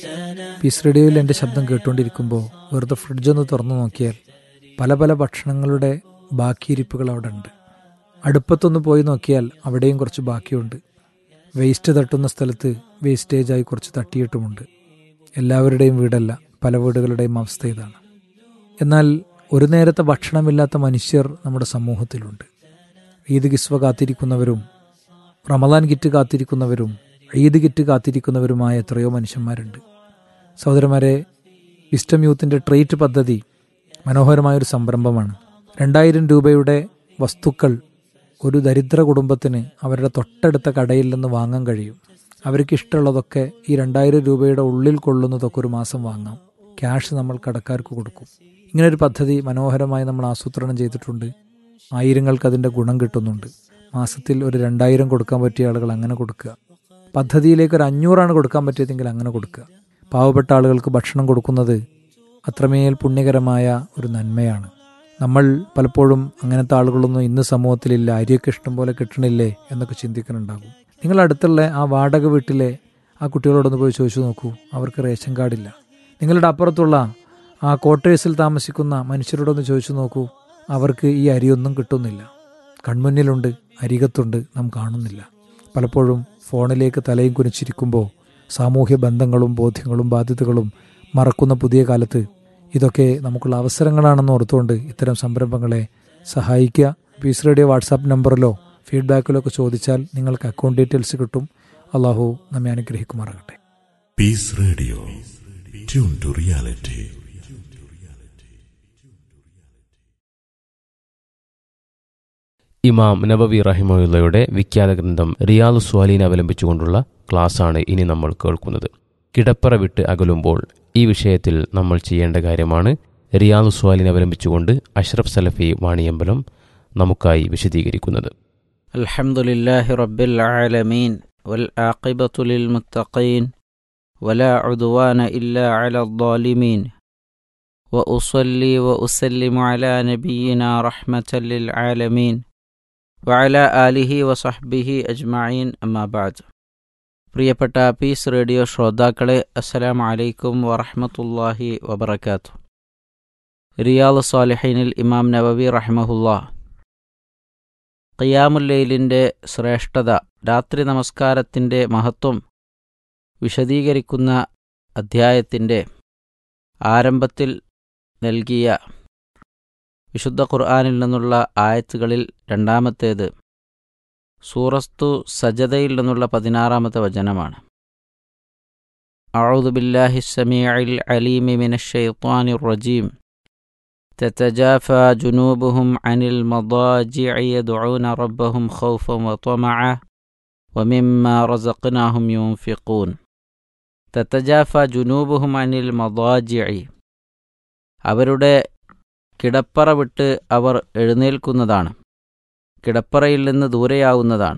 piece റേഡിയോയിൽ എൻ്റെ ശബ്ദം കേട്ടുകൊണ്ടിരിക്കുമ്പോൾ വെറുതെ ഫ്രിഡ്ജൊന്ന് തുറന്നു നോക്കിയാൽ പല പല ഭക്ഷണങ്ങളുടെ ബാക്കിയിരിപ്പുകൾ അവിടെ ഉണ്ട് അടുപ്പത്തൊന്ന് പോയി നോക്കിയാൽ അവിടെയും കുറച്ച് ബാക്കിയുണ്ട് വേസ്റ്റ് തട്ടുന്ന സ്ഥലത്ത് വേസ്റ്റേജായി കുറച്ച് തട്ടിയിട്ടുമുണ്ട് എല്ലാവരുടെയും വീടല്ല പല വീടുകളുടെയും അവസ്ഥ ഇതാണ് എന്നാൽ ഒരു നേരത്തെ ഭക്ഷണമില്ലാത്ത മനുഷ്യർ നമ്മുടെ സമൂഹത്തിലുണ്ട് ഈദ് കിസ്വ കാത്തിരിക്കുന്നവരും റമദാൻ കിറ്റ് കാത്തിരിക്കുന്നവരും ഈദ് കിറ്റ് കാത്തിരിക്കുന്നവരുമായ എത്രയോ മനുഷ്യന്മാരുണ്ട് സഹോദരന്മാരെ വിസ്റ്റം യൂത്തിൻ്റെ ട്രേറ്റ് പദ്ധതി മനോഹരമായൊരു സംരംഭമാണ് രണ്ടായിരം രൂപയുടെ വസ്തുക്കൾ ഒരു ദരിദ്ര കുടുംബത്തിന് അവരുടെ തൊട്ടടുത്ത കടയിൽ നിന്ന് വാങ്ങാൻ കഴിയും അവർക്ക് ഇഷ്ടമുള്ളതൊക്കെ ഈ രണ്ടായിരം രൂപയുടെ ഉള്ളിൽ കൊള്ളുന്നതൊക്കെ ഒരു മാസം വാങ്ങാം ക്യാഷ് നമ്മൾ കടക്കാർക്ക് കൊടുക്കും ഇങ്ങനൊരു പദ്ധതി മനോഹരമായി നമ്മൾ ആസൂത്രണം ചെയ്തിട്ടുണ്ട് ആയിരങ്ങൾക്ക് അതിൻ്റെ ഗുണം കിട്ടുന്നുണ്ട് മാസത്തിൽ ഒരു രണ്ടായിരം കൊടുക്കാൻ പറ്റിയ ആളുകൾ അങ്ങനെ കൊടുക്കുക പദ്ധതിയിലേക്ക് ഒരു അഞ്ഞൂറാണ് കൊടുക്കാൻ പറ്റിയതെങ്കിൽ അങ്ങനെ കൊടുക്കുക പാവപ്പെട്ട ആളുകൾക്ക് ഭക്ഷണം കൊടുക്കുന്നത് അത്രമേൽ പുണ്യകരമായ ഒരു നന്മയാണ് നമ്മൾ പലപ്പോഴും അങ്ങനത്തെ ആളുകളൊന്നും ഇന്ന് സമൂഹത്തിലില്ല അരിയൊക്കെ ഇഷ്ടം പോലെ കിട്ടണില്ലേ എന്നൊക്കെ ചിന്തിക്കുന്നുണ്ടാകും നിങ്ങൾ അടുത്തുള്ള ആ വാടക വീട്ടിലെ ആ കുട്ടികളോടൊന്ന് പോയി ചോദിച്ചു നോക്കൂ അവർക്ക് റേഷൻ കാർഡില്ല നിങ്ങളുടെ അപ്പുറത്തുള്ള ആ ക്വാർട്ടേഴ്സിൽ താമസിക്കുന്ന മനുഷ്യരോടൊന്ന് ചോദിച്ചു നോക്കൂ അവർക്ക് ഈ അരിയൊന്നും കിട്ടുന്നില്ല കൺമുന്നിലുണ്ട് അരികത്തുണ്ട് നാം കാണുന്നില്ല പലപ്പോഴും ഫോണിലേക്ക് തലയും കുനിച്ചിരിക്കുമ്പോൾ സാമൂഹ്യ ബന്ധങ്ങളും ബോധ്യങ്ങളും ബാധ്യതകളും മറക്കുന്ന പുതിയ കാലത്ത് ഇതൊക്കെ നമുക്കുള്ള അവസരങ്ങളാണെന്ന് ഓർത്തുകൊണ്ട് ഇത്തരം സംരംഭങ്ങളെ സഹായിക്കുക പീസ് റേഡിയോ വാട്സാപ്പ് നമ്പറിലോ ഫീഡ്ബാക്കിലോ ഒക്കെ ചോദിച്ചാൽ നിങ്ങൾക്ക് അക്കൗണ്ട് ഡീറ്റെയിൽസ് കിട്ടും അള്ളാഹു നമ്മെ അനുഗ്രഹിക്കുമാറാകട്ടെ peace radio tune to reality ഇമാം നബവി റഹിമുള്ളയുടെ വിഖ്യാത ഗ്രന്ഥം റിയാദു സ്വാലീൻ അവലംബിച്ചുകൊണ്ടുള്ള ക്ലാസ്സാണ് ഇനി നമ്മൾ കേൾക്കുന്നത് കിടപ്പറ വിട്ട് അകലുമ്പോൾ ഈ വിഷയത്തിൽ നമ്മൾ ചെയ്യേണ്ട കാര്യമാണ് റിയാദു സ്വാലീൻ അവലംബിച്ചുകൊണ്ട് അഷ്റഫ് സലഫി വാണിയമ്പലം നമുക്കായി വിശദീകരിക്കുന്നത് الحمد لله رب العالمين والعاقبة للمتقين ولا عدوان إلا على الظالمين وأصلي وأسلم على نبينا رحمة للعالمين وعلى آله وصحبه أجمعين أما بعد പ്രിയപ്പെട്ട പീസ് റേഡിയോ ശ്രോതാക്കളെ അസ്സലാം അലൈക്കും വറഹമത്തല്ലാഹി വബർക്കാത്തു റിയാദ് സാലിഹീനിൽ ഇമാം നവവി റഹ്മഹുല്ലാ ഖിയാമുല്ലയിലിൻ്റെ ശ്രേഷ്ഠത രാത്രി നമസ്കാരത്തിൻ്റെ മഹത്വം വിശദീകരിക്കുന്ന അധ്യായത്തിൻ്റെ ആരംഭത്തിൽ നൽകിയ വിശുദ്ധ ഖുർആാനിൽ നിന്നുള്ള ആയത്തുകളിൽ രണ്ടാമത്തേത് സൂറസ്തു സജദയിൽ നിന്നുള്ള പതിനാറാമത്തെ വചനമാണ് أعوذ بالله السميع العليم من الشيطان الرجيم تتجافى جنوبهم عن المضاجع يدعون ربهم خوفا وطمعا ومما رزقناهم ينفقون تتجافى جنوبهم عن المضاجع അവരുടെ കിടപ്പറ വിട്ട് അവർ എഴുന്നേൽക്കുന്നതാണ് കിടപ്പറയിൽ നിന്ന് ദൂരെയാവുന്നതാണ്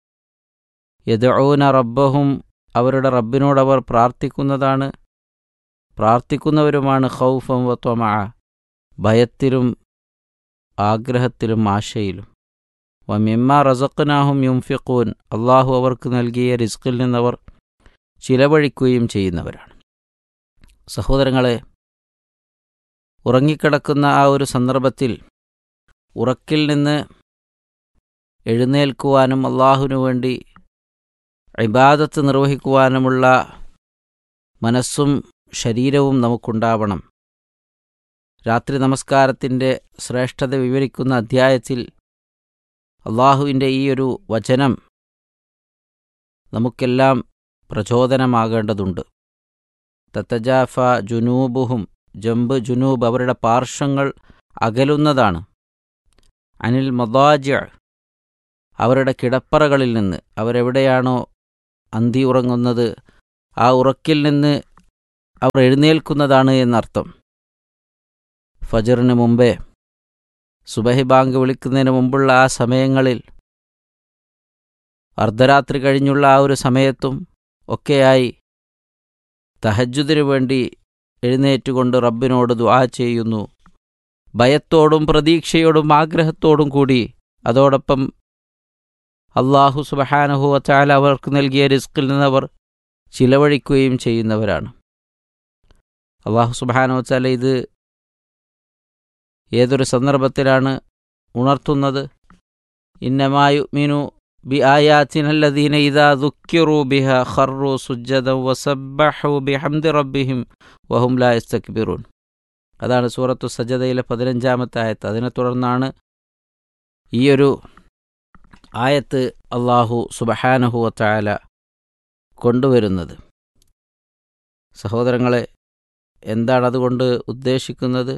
യദഊന റബ്ബഹും അവരുടെ റബ്ബിനോടവർ പ്രാർത്ഥിക്കുന്നതാണ് പ്രാർത്ഥിക്കുന്നവരുമാണ് ഖൗഫം വത്വമ ഭയത്തിലും ആഗ്രഹത്തിലും ആശയിലും വമിമ്മ റസഖനാഹും യുംഫിഖൂൻ അള്ളാഹു അവർക്ക് നൽകിയ റിസ്കിൽ നിന്നവർ ചിലവഴിക്കുകയും ചെയ്യുന്നവരാണ് സഹോദരങ്ങളെ ഉറങ്ങിക്കിടക്കുന്ന ആ ഒരു സന്ദർഭത്തിൽ ഉറക്കിൽ നിന്ന് എഴുന്നേൽക്കുവാനും അള്ളാഹുവിനു വേണ്ടി ഇബാദത്ത് നിർവഹിക്കുവാനുമുള്ള മനസ്സും ശരീരവും നമുക്കുണ്ടാവണം രാത്രി നമസ്കാരത്തിൻ്റെ ശ്രേഷ്ഠത വിവരിക്കുന്ന അധ്യായത്തിൽ അള്ളാഹുവിൻ്റെ ഈ ഒരു വചനം നമുക്കെല്ലാം പ്രചോദനമാകേണ്ടതുണ്ട് തത്തജാഫ ജുനൂബുഹും ജമ്പ് ജുനൂബ് അവരുടെ പാർശ്വങ്ങൾ അകലുന്നതാണ് അനിൽ മദാജ അവരുടെ കിടപ്പറകളിൽ നിന്ന് അവരെവിടെയാണോ അന്തി ഉറങ്ങുന്നത് ആ ഉറക്കിൽ നിന്ന് അവർ എഴുന്നേൽക്കുന്നതാണ് എന്നർത്ഥം ഫജറിന് മുമ്പേ സുബഹി ബാങ്ക് വിളിക്കുന്നതിന് മുമ്പുള്ള ആ സമയങ്ങളിൽ അർദ്ധരാത്രി കഴിഞ്ഞുള്ള ആ ഒരു സമയത്തും ഒക്കെയായി തഹജുദിനു വേണ്ടി എഴുന്നേറ്റുകൊണ്ട് റബ്ബിനോട് ദുആ ചെയ്യുന്നു ഭയത്തോടും പ്രതീക്ഷയോടും ആഗ്രഹത്തോടും കൂടി അതോടൊപ്പം അള്ളാഹു സുബഹാനഹു വച്ചാൽ അവർക്ക് നൽകിയ റിസ്കിൽ നിന്നവർ ചിലവഴിക്കുകയും ചെയ്യുന്നവരാണ് അള്ളാഹു സുബാനോ വെച്ചാൽ ഇത് ഏതൊരു സന്ദർഭത്തിലാണ് ഉണർത്തുന്നത് ഇന്നമായു മീനു ബി ആയാത്തിനല്ലദീന ഇതാ ദുഃഖിറു ബിഹ ഖർറു സുജ്ജദ വസബ്ബഹു ബിഹംദി റബ്ബിഹിം വഹും ലാ യസ്തക്ബിറൂൻ അതാണ് സൂറത്തു സജദയിലെ പതിനഞ്ചാമത്തെ ആയത്ത് അതിനെ തുടർന്നാണ് ഈയൊരു ആയത്ത് അള്ളാഹു സുബഹാനഹു വത്തായാല കൊണ്ടുവരുന്നത് സഹോദരങ്ങളെ എന്താണ് അതുകൊണ്ട് ഉദ്ദേശിക്കുന്നത്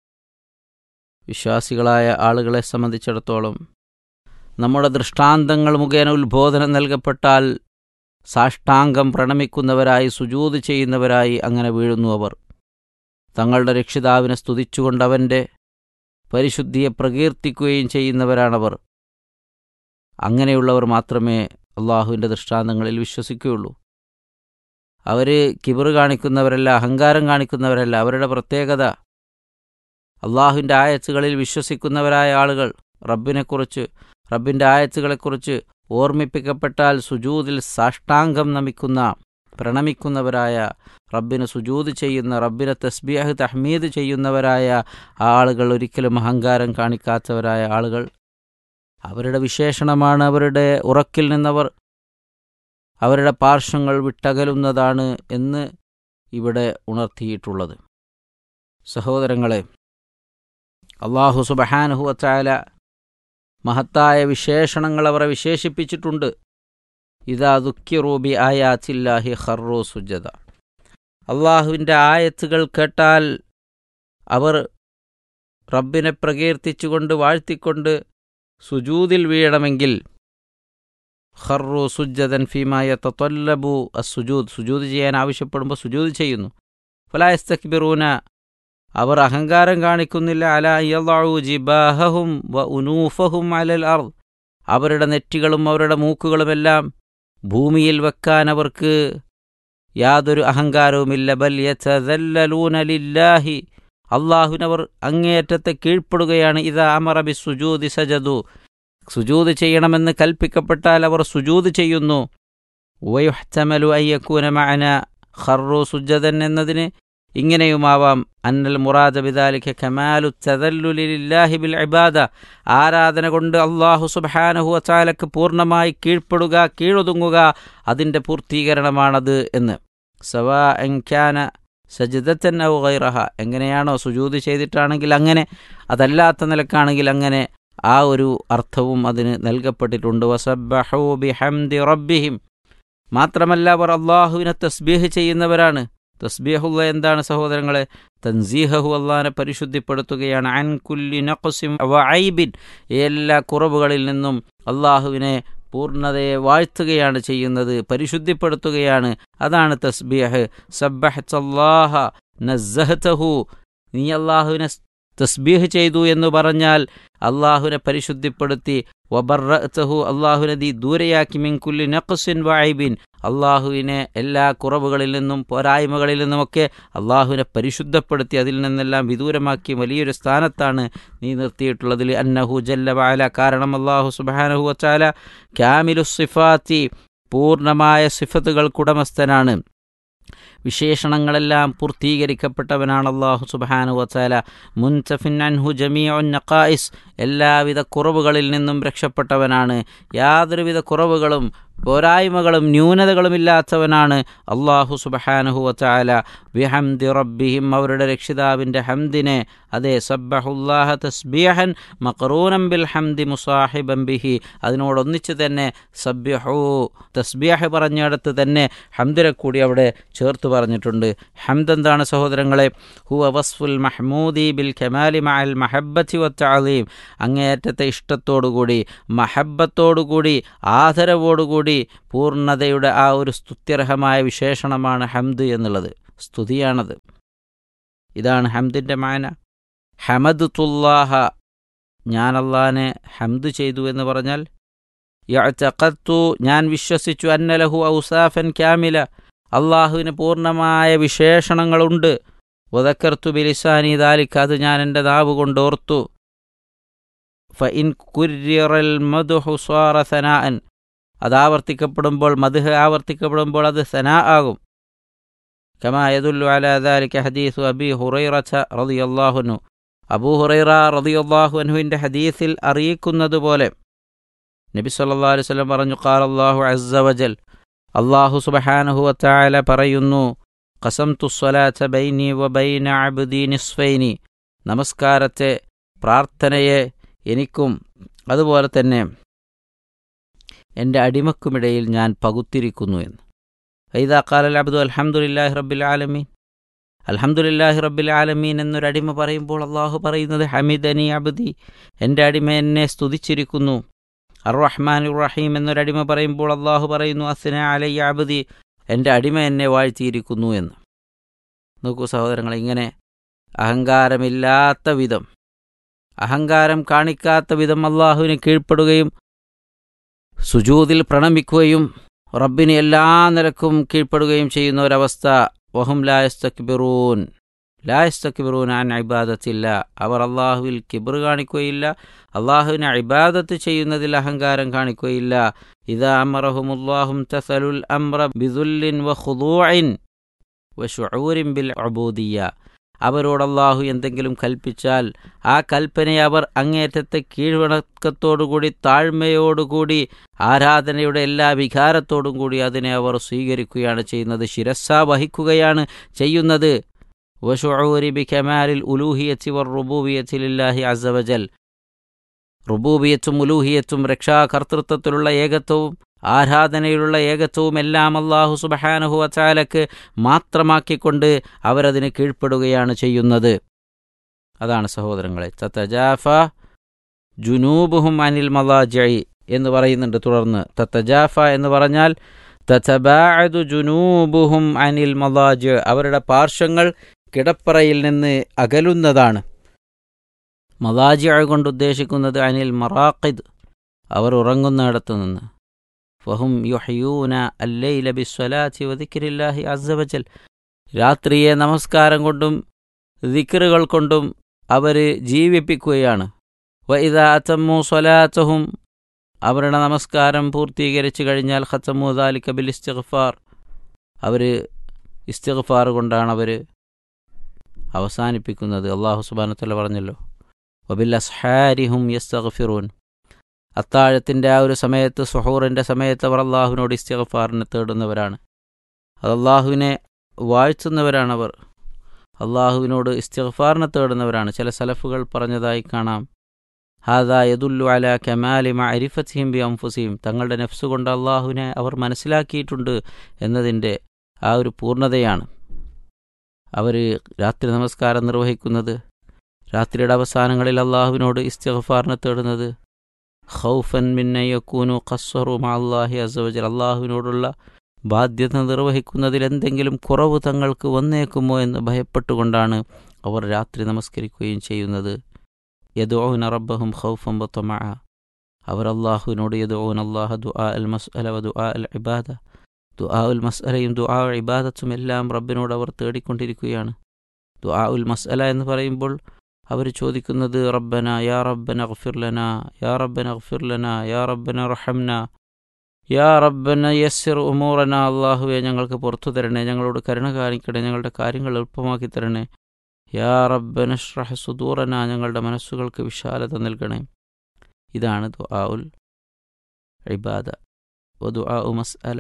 വിശ്വാസികളായ ആളുകളെ സംബന്ധിച്ചിടത്തോളം നമ്മുടെ ദൃഷ്ടാന്തങ്ങൾ മുഖേന ഉത്ബോധനം നൽകപ്പെട്ടാൽ സാഷ്ടാംഗം പ്രണമിക്കുന്നവരായി സുജൂത് ചെയ്യുന്നവരായി അങ്ങനെ വീഴുന്നു അവർ തങ്ങളുടെ രക്ഷിതാവിനെ സ്തുതിച്ചുകൊണ്ട് അവൻ്റെ പരിശുദ്ധിയെ പ്രകീർത്തിക്കുകയും ചെയ്യുന്നവരാണവർ അങ്ങനെയുള്ളവർ മാത്രമേ അള്ളാഹുവിൻ്റെ ദൃഷ്ടാന്തങ്ങളിൽ വിശ്വസിക്കുകയുള്ളൂ അവർ കിബറ് കാണിക്കുന്നവരല്ല അഹങ്കാരം കാണിക്കുന്നവരല്ല അവരുടെ പ്രത്യേകത അള്ളാഹുവിൻ്റെ ആയത്തുകളിൽ വിശ്വസിക്കുന്നവരായ ആളുകൾ റബ്ബിനെക്കുറിച്ച് റബ്ബിൻ്റെ ആയത്തുകളെക്കുറിച്ച് ഓർമ്മിപ്പിക്കപ്പെട്ടാൽ സുജൂതിൽ സാഷ്ടാംഗം നമിക്കുന്ന പ്രണമിക്കുന്നവരായ റബ്ബിന് സുജൂത് ചെയ്യുന്ന റബ്ബിനെ തസ്ബിയാഹ് തഹ്മീദ് ചെയ്യുന്നവരായ ആളുകൾ ഒരിക്കലും അഹങ്കാരം കാണിക്കാത്തവരായ ആളുകൾ അവരുടെ വിശേഷണമാണ് അവരുടെ ഉറക്കിൽ നിന്നവർ അവരുടെ പാർശ്വങ്ങൾ വിട്ടകലുന്നതാണ് എന്ന് ഇവിടെ ഉണർത്തിയിട്ടുള്ളത് സഹോദരങ്ങളെ അള്ളാഹു സുബഹാനുഹുവച്ചായ മഹത്തായ വിശേഷണങ്ങൾ അവരെ വിശേഷിപ്പിച്ചിട്ടുണ്ട് ഇതാ ദുഃഖ്യറൂബി ആയാത്തില്ലാഹി ഖർറോ സുജത അള്ളാഹുവിൻ്റെ ആയത്തുകൾ കേട്ടാൽ അവർ റബ്ബിനെ പ്രകീർത്തിച്ചുകൊണ്ട് വാഴ്ത്തിക്കൊണ്ട് സുജൂതിൽ വീഴണമെങ്കിൽ ഖർറു സുജ്ജതൻ ഫീമായ തത്വല്ലബു അസുജൂദ് സുജൂദ് ചെയ്യാൻ ആവശ്യപ്പെടുമ്പോൾ സുജൂദ് ചെയ്യുന്നു ഫലായസ്തക്ബിറൂന അവർ അഹങ്കാരം കാണിക്കുന്നില്ല അല യളഉ ജിബാഹഹും വ ഉനൂഫഹും അലൽ അർദ് അവരുടെ നെറ്റികളും അവരുടെ മൂക്കുകളുമെല്ലാം ഭൂമിയിൽ വെക്കാൻ അവർക്ക് യാതൊരു അഹങ്കാരവുമില്ല ബൽ യതദല്ലലൂന ലില്ലാഹി അള്ളാഹുവിനവർ അങ്ങേയറ്റത്തെ കീഴ്പ്പെടുകയാണ് ഇതാ അമറബി സുജൂദി സജദു സുജൂദ് ചെയ്യണമെന്ന് കൽപ്പിക്കപ്പെട്ടാൽ അവർ സുജൂദ് ചെയ്യുന്നു വയുഹ്തമലു അയ്യക്കൂന മഅന ഖർറു സുജദൻ എന്നതിന് ഇങ്ങനെയുമാവാം അന്നൽ മുറാദ ബിദാലിക കമാലു തദല്ലുലില്ലാഹി ബിൽ ഇബാദ ആരാധന കൊണ്ട് അള്ളാഹു സുബ്ഹാനഹു വതആലക്ക് പൂർണ്ണമായി കീഴ്പ്പെടുക കീഴൊതുങ്ങുക അതിൻ്റെ പൂർത്തീകരണമാണത് എന്ന് സവാ എൻക്യാന സജിദത്തൻ ഔ ഗൈറഹ എങ്ങനെയാണോ സുജൂത് ചെയ്തിട്ടാണെങ്കിൽ അങ്ങനെ അതല്ലാത്ത നിലക്കാണെങ്കിൽ അങ്ങനെ ആ ഒരു അർത്ഥവും അതിന് നൽകപ്പെട്ടിട്ടുണ്ട് വസബ്ബഹു ബിഹംദി റബ്ബിഹിം മാത്രമല്ല അവർ അള്ളാഹുവിനെ തസ്ബീഹ് ചെയ്യുന്നവരാണ് തസ്ബീഹുള്ള എന്താണ് സഹോദരങ്ങളെ തൻസീഹഹു അള്ളാഹിനെ പരിശുദ്ധിപ്പെടുത്തുകയാണ് അൻ കുല്ലി നഖസിം വഐബിൻ എല്ലാ കുറവുകളിൽ നിന്നും അള്ളാഹുവിനെ പൂർണ്ണതയെ വാഴ്ത്തുകയാണ് ചെയ്യുന്നത് പരിശുദ്ധിപ്പെടുത്തുകയാണ് അതാണ് തസ്ബീഹ് സബ്ബഹ്തല്ലാഹ നസ്സഹ്തഹു നീ അള്ളാഹുവിനെ തസ്ബീഹ് ചെയ്തു എന്ന് പറഞ്ഞാൽ അള്ളാഹുവിനെ പരിശുദ്ധിപ്പെടുത്തി വബർറഹു അള്ളാഹുവിനെ നീ ദൂരെയാക്കി മിൻകുല്ലി നഖ്സിൻ വൈബിൻ അള്ളാഹുവിനെ എല്ലാ കുറവുകളിൽ നിന്നും പോരായ്മകളിൽ നിന്നുമൊക്കെ അള്ളാഹുവിനെ പരിശുദ്ധപ്പെടുത്തി അതിൽ നിന്നെല്ലാം വിദൂരമാക്കി വലിയൊരു സ്ഥാനത്താണ് നീ നിർത്തിയിട്ടുള്ളതിൽ അന്നഹു ജല്ല വാല കാരണം അള്ളാഹു സുബാനഹു വച്ചാല ക്യാമിലു സിഫാത്തി പൂർണ്ണമായ സിഫത്തുകൾക്കുടമസ്ഥനാണ് വിശേഷണങ്ങളെല്ലാം പൂർത്തീകരിക്കപ്പെട്ടവനാണ് അള്ളാഹു സുബാനു വച്ചാല മുൻസഫിൻ അൻഹു ജമിയുൻ നഖായിസ് എല്ലാവിധ കുറവുകളിൽ നിന്നും രക്ഷപ്പെട്ടവനാണ് യാതൊരുവിധ കുറവുകളും പോരായ്മകളും ന്യൂനതകളുമില്ലാത്തവനാണ് അള്ളാഹു സുബഹാനഹു വച്ചാല വിഹംദി റബ്ബിഹിം അവരുടെ രക്ഷിതാവിൻ്റെ ഹംദിനെ അതെ സബ്ബഹുല്ലാഹ തസ്ബീഹൻ മക്റൂനം ബിൽ ഹംദി മുസാഹിബം ബിഹി അതിനോടൊന്നിച്ച് തന്നെ സബ്യഹു തസ്ബീഹ് പറഞ്ഞിടത്ത് തന്നെ ഹംദിനെ കൂടി അവിടെ ചേർത്ത് പറഞ്ഞിട്ടുണ്ട് ഹംദ് എന്താണ് സഹോദരങ്ങളെ ഹുവ വസ്ഫുൽ മഹ്മൂദി ബിൽ കമാലി മഅൽ മഹബത്തി വത്തഅലീം അങ്ങേയറ്റത്തെ ഇഷ്ടത്തോടുകൂടി മഹബത്തോടുകൂടി ആദരവോടുകൂടി പൂർണ്ണതയുടെ ആ ഒരു സ്തുത്യർഹമായ വിശേഷണമാണ് ഹംദ് എന്നുള്ളത് സ്തുതിയാണത് ഇതാണ് ഹംദിൻ്റെ മാന ഹമദ് തുല്ലാഹ ഞാൻ അള്ളാനെ ഹംദ് ചെയ്തു എന്ന് പറഞ്ഞാൽ യഅ്തഖത്തു ഞാൻ വിശ്വസിച്ചു അന്നലഹു ഔസാഫൻ ക്യാമില അള്ളാഹുവിന് പൂർണ്ണമായ വിശേഷണങ്ങളുണ്ട് വദക്കർത്തു ബിലിസാനി ദാലിക്ക് അത് ഞാൻ എൻ്റെ നാവ് കൊണ്ട് ഓർത്തു ഫഇൻ കുര്യറൽ മധുഹു സ്വാറ സനാഅൻ അത് ആവർത്തിക്കപ്പെടുമ്പോൾ മധുഹ ആവർത്തിക്കപ്പെടുമ്പോൾ അത് സനാ ആകും كما يدل على ذلك حديث أبي هريرة رضي الله عنه അബൂ ഹുറൈറ റളിയല്ലാഹു അൻഹുവിൻ്റെ ഹദീസിൽ അറിയിക്കുന്നത് പോലെ നബി സല്ലല്ലാഹു അലൈഹി വസല്ലം പറഞ്ഞു ഖാല അല്ലാഹു അസ്സ വജൽ അല്ലാഹു സുബ്ഹാനഹു വതആല പറയുന്നു ഖസംതു സ്വലാത്ത ബൈനി വബൈന അബ്ദി നിസ്ഫൈനി നമസ്കാരത്തെ പ്രാർത്ഥനയെ എനിക്കും അതുപോലെ തന്നെ എൻ്റെ അടിമക്കുമിടയിൽ ഞാൻ പകുത്തിരിക്കുന്നു എന്ന് ഐദാ ഖാലൽ അബ്ദു അൽഹംദുലില്ലാഹി റബ്ബിൽ ആലമീൻ അൽഹംദുലില്ലാഹി റബ്ബിൽ ആലമീൻ എന്നൊരടിമ പറയുമ്പോൾ അള്ളാഹു പറയുന്നത് ഹമിദനി അബ്ദി എൻ്റെ അടിമ എന്നെ സ്തുതിച്ചിരിക്കുന്നു അർ റഹ്മാൻ റഹീം എന്നൊരടിമ പറയുമ്പോൾ അള്ളാഹു പറയുന്നു അസ്ന അലയ്യ അബ്ദി എൻ്റെ അടിമ എന്നെ വാഴ്ത്തിയിരിക്കുന്നു എന്ന് നോക്കൂ സഹോദരങ്ങൾ ഇങ്ങനെ അഹങ്കാരമില്ലാത്ത വിധം അഹങ്കാരം കാണിക്കാത്ത വിധം അള്ളാഹുവിന് കീഴ്പ്പെടുകയും സുജൂതിൽ പ്രണമിക്കുകയും റബ്ബിന് എല്ലാ നിലക്കും കീഴ്പ്പെടുകയും ചെയ്യുന്ന ഒരവസ്ഥ വഹും ലായസ്തക്ബിറൂൻ ലായസ്തക്ബിറൂൻ ആൻ ഇബാദത്തില്ല അവർ അള്ളാഹുവിൽ കിബർ കാണിക്കുകയില്ല അള്ളാഹുവിനെ ഇബാദത്ത് ചെയ്യുന്നതിൽ അഹങ്കാരം കാണിക്കുകയില്ല ഇതാ അമറഹുമുല്ലാഹും തസലുൽ അംറ ബിദുല്ലിൻ വ ഖുദൂഇൻ വ ഷുഊരിൻ ബിൽ ഉബൂദിയ്യ അവരോട് അള്ളാഹു എന്തെങ്കിലും കൽപ്പിച്ചാൽ ആ കൽപ്പനയെ അവർ അങ്ങേറ്റത്തെ കീഴ്വണക്കത്തോടുകൂടി താഴ്മയോടുകൂടി ആരാധനയുടെ എല്ലാ വികാരത്തോടും കൂടി അതിനെ അവർ സ്വീകരിക്കുകയാണ് ചെയ്യുന്നത് ശിരസ്സ വഹിക്കുകയാണ് ചെയ്യുന്നത് വഷുഊരി ബി കമാലിൽ ഉലൂഹിയത്തി വർ റുബൂബിയത്തിലില്ലാഹി അസവജൽ റുബൂബിയത്തും ഉലൂഹിയത്തും രക്ഷാകർത്തൃത്വത്തിലുള്ള ഏകത്വവും ആരാധനയിലുള്ള ഏകത്വവും എല്ലാം അള്ളാഹു സുബഹാനഹു വച്ചാലക്ക് മാത്രമാക്കിക്കൊണ്ട് അവരതിന് കീഴ്പ്പെടുകയാണ് ചെയ്യുന്നത് അതാണ് സഹോദരങ്ങളെ തത്തജാഫ ജുനൂബുഹും അനിൽ മലാജി എന്ന് പറയുന്നുണ്ട് തുടർന്ന് തത്തജാഫ എന്ന് പറഞ്ഞാൽ തത്തബാഅദു ജുനൂബുഹും അനിൽ മലാജ് അവരുടെ പാർശ്വങ്ങൾ കിടപ്പറയിൽ നിന്ന് അകലുന്നതാണ് മലാജി കൊണ്ട് ഉദ്ദേശിക്കുന്നത് അനിൽ മറാഖിദ് അവർ ഉറങ്ങുന്നിടത്തു നിന്ന് ഫഹും യുഹയൂന അല്ലൈല ബിസ്വലാത്തി വദിക്രില്ലാഹി അസ്സവജൽ രാത്രിയെ നമസ്കാരം കൊണ്ടും ദിക്റുകൾ കൊണ്ടും അവർ ജീവിപ്പിക്കുകയാണ് വ ഇതാ അത്തമ്മു സ്വലാത്തഹും അവരുടെ നമസ്കാരം പൂർത്തീകരിച്ചു കഴിഞ്ഞാൽ ഖത്തമു ദാലിക ബിൽ ഇസ്തിഗ്ഫാർ അവർ ഇസ്തിഗ്ഫാർ കൊണ്ടാണ് അവർ അവസാനിപ്പിക്കുന്നത് അള്ളാഹു സുബാനത്തല്ല പറഞ്ഞല്ലോ വബിൽ അസ്ഹാരിഹും യസ്തഗ്ഫിറൂൻ അത്താഴത്തിൻ്റെ ആ ഒരു സമയത്ത് സുഹൂറിൻ്റെ സമയത്ത് അവർ അള്ളാഹുവിനോട് ഇസ്തിഗ്ഫാറിനെ തേടുന്നവരാണ് അത് അള്ളാഹുവിനെ വാഴ്ത്തുന്നവരാണവർ അള്ളാഹുവിനോട് ഇസ്തിഗ്ഫാറിനെ തേടുന്നവരാണ് ചില സലഫുകൾ പറഞ്ഞതായി കാണാം ഹാദാ യദുല്ലു അല കമാലി മഅരിഫത്തിഹിം ബി അംഫുസിഹിം തങ്ങളുടെ നഫ്സ് കൊണ്ട് അള്ളാഹുവിനെ അവർ മനസ്സിലാക്കിയിട്ടുണ്ട് എന്നതിൻ്റെ ആ ഒരു പൂർണ്ണതയാണ് അവർ രാത്രി നമസ്കാരം നിർവഹിക്കുന്നത് രാത്രിയുടെ അവസാനങ്ങളിൽ അള്ളാഹുവിനോട് ഇസ്തിഗ്ഫാറിനെ തേടുന്നത് ഖൗഫൻ മിന്നയക്കൂനു ഖസ്സറു മാല്ലാഹി അസവജൽ അള്ളാഹുവിനോടുള്ള ബാധ്യത നിർവഹിക്കുന്നതിൽ എന്തെങ്കിലും കുറവ് തങ്ങൾക്ക് വന്നേക്കുമോ എന്ന് ഭയപ്പെട്ടുകൊണ്ടാണ് അവർ രാത്രി നമസ്കരിക്കുകയും ചെയ്യുന്നത് യദോന റബ്ബഹും ഖൗഫം ബത്തമ അവർ അള്ളാഹുവിനോട് യദോൻ അള്ളാഹ ദുആ അൽ മസ്അല വ ദുആ അൽ ഇബാദ ദുആ ഉൽ മസ്അലയും ദുആ ഇബാദത്തും എല്ലാം റബ്ബിനോട് അവർ തേടിക്കൊണ്ടിരിക്കുകയാണ് ദുആ ഉൽ മസ്അല എന്ന് പറയുമ്പോൾ അവർ ചോദിക്കുന്നത് റബ്ബന യാ റബ്ബന ഗഫിർലന യാ റബ്ബന ഗഫിർലന യാ റബ്ബന റഹംന യാ റബ്ബന യസ്സിർ ഉമൂറന അള്ളാഹുവെ ഞങ്ങൾക്ക് പുറത്തു തരണേ ഞങ്ങളോട് കരുണ കാണിക്കണേ ഞങ്ങളുടെ കാര്യങ്ങൾ എളുപ്പമാക്കി തരണേ യാ റബ്ബന ഷ്റഹ് സുദൂറന ഞങ്ങളുടെ മനസ്സുകൾക്ക് വിശാലത നൽകണേ ഇതാണ് ദുആ ഉൽ ഇബാദ വ ദുആ ഉ മസ്അല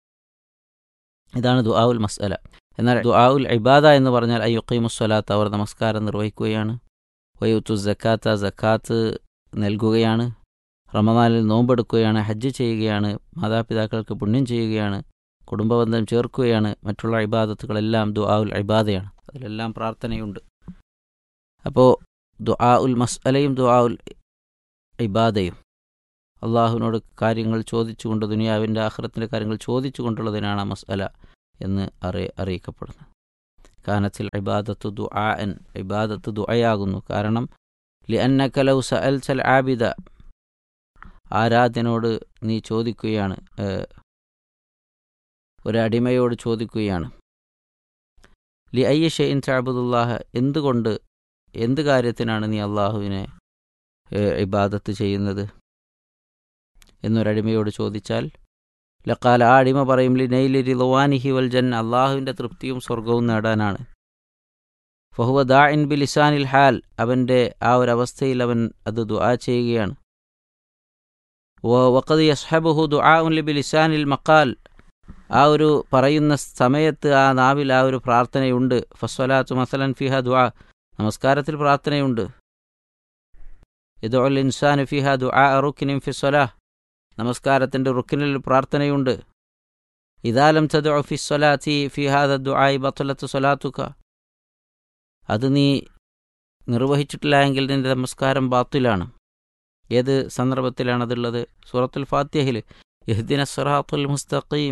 ഇതാണ് ദുആ ഉൽ മസ്അല എന്നാൽ ദുആ ഉൽ ഇബാദ എന്ന് പറഞ്ഞാൽ അയ്യുഖീമുസ്വലാത്ത് അവർ നമസ്കാരം നിർവഹിക്കുകയാണ് വയുത്തു ജക്കാത്ത ജക്കാത്ത് നൽകുകയാണ് റമദാനിൽ നോമ്പെടുക്കുകയാണ് ഹജ്ജ് ചെയ്യുകയാണ് മാതാപിതാക്കൾക്ക് പുണ്യം ചെയ്യുകയാണ് കുടുംബബന്ധം ചേർക്കുകയാണ് മറ്റുള്ള ഇബാദത്തുകളെല്ലാം ദുആ ഉൽ ഇബാദയാണ് അതിലെല്ലാം പ്രാർത്ഥനയുണ്ട് അപ്പോൾ ദുആ ഉൽ മസ്അലയും ദുആ ഉൽ ഇബാദയും അള്ളാഹുവിനോട് കാര്യങ്ങൾ ചോദിച്ചുകൊണ്ട് ദുനിയാവിൻ്റെ ആഹ്റത്തിൻ്റെ കാര്യങ്ങൾ ചോദിച്ചുകൊണ്ടുള്ളതിനാണ് മസ്അല എന്ന് അറി അറിയിക്കപ്പെടുന്നത് കാനത്തിൽ ഇബാദത്ത് ദുആൻ ഇബാദത്ത് ദുആയാകുന്നു കാരണം ലി അന്നക ലൗ സഅൽതൽ ആബിദ ആരാധനോട് നീ ചോദിക്കുകയാണ് ഒരടിമയോട് ചോദിക്കുകയാണ് ലി അയ്യ ഷെയ്ൻ ചാബുദുല്ലാഹ എന്തുകൊണ്ട് എന്ത് കാര്യത്തിനാണ് നീ അള്ളാഹുവിനെ ഇബാദത്ത് ചെയ്യുന്നത് എന്നൊരടിമയോട് ചോദിച്ചാൽ ലക്കാൽ ആ അടിമ പറയും ലി നെയ്ലി റിലുവാനിഹി വൽ ജൻ അള്ളാഹുവിൻ്റെ തൃപ്തിയും സ്വർഗവും നേടാനാണ് ഫഹുവ ദാ ഇൻ ബി ലിസാനിൽ ഹാൽ അവൻ്റെ ആ ഒരു അവസ്ഥയിൽ അവൻ അത് ദുആ ചെയ്യുകയാണ് വഖദ് യസ്ഹബുഹു ദുആ ഉൻ ലി ബി ലിസാനിൽ മക്കാൽ ആ ഒരു പറയുന്ന സമയത്ത് ആ നാവിൽ ആ ഒരു പ്രാർത്ഥനയുണ്ട് ഫസ്വലാത്തു മസലൻ ഫിഹ ദുആ നമസ്കാരത്തിൽ പ്രാർത്ഥനയുണ്ട് ഇതുൽ ഇൻസാൻ ഫിഹ ദുആ റുക്കിനിൻ ഫിസ്വലാ നമസ്കാരത്തിൻ്റെ റുക്കിനിൽ പ്രാർത്ഥനയുണ്ട് ഇതാലം തദു ഫിസ്വലാത്തി ഫിഹാദ ദുആയി ബത്തുലത്ത് സ്വലാത്തുക അത് നീ നിർവഹിച്ചിട്ടില്ല എങ്കിൽ നിന്റെ നമസ്കാരം ബാത്തിലാണ് ഏത് സന്ദർഭത്തിലാണ് അതുള്ളത് സൂറത്തുൽ ഫാത്തിഹയിൽ ഇഹ്ദിന സിറാത്തുൽ മുസ്തഖീം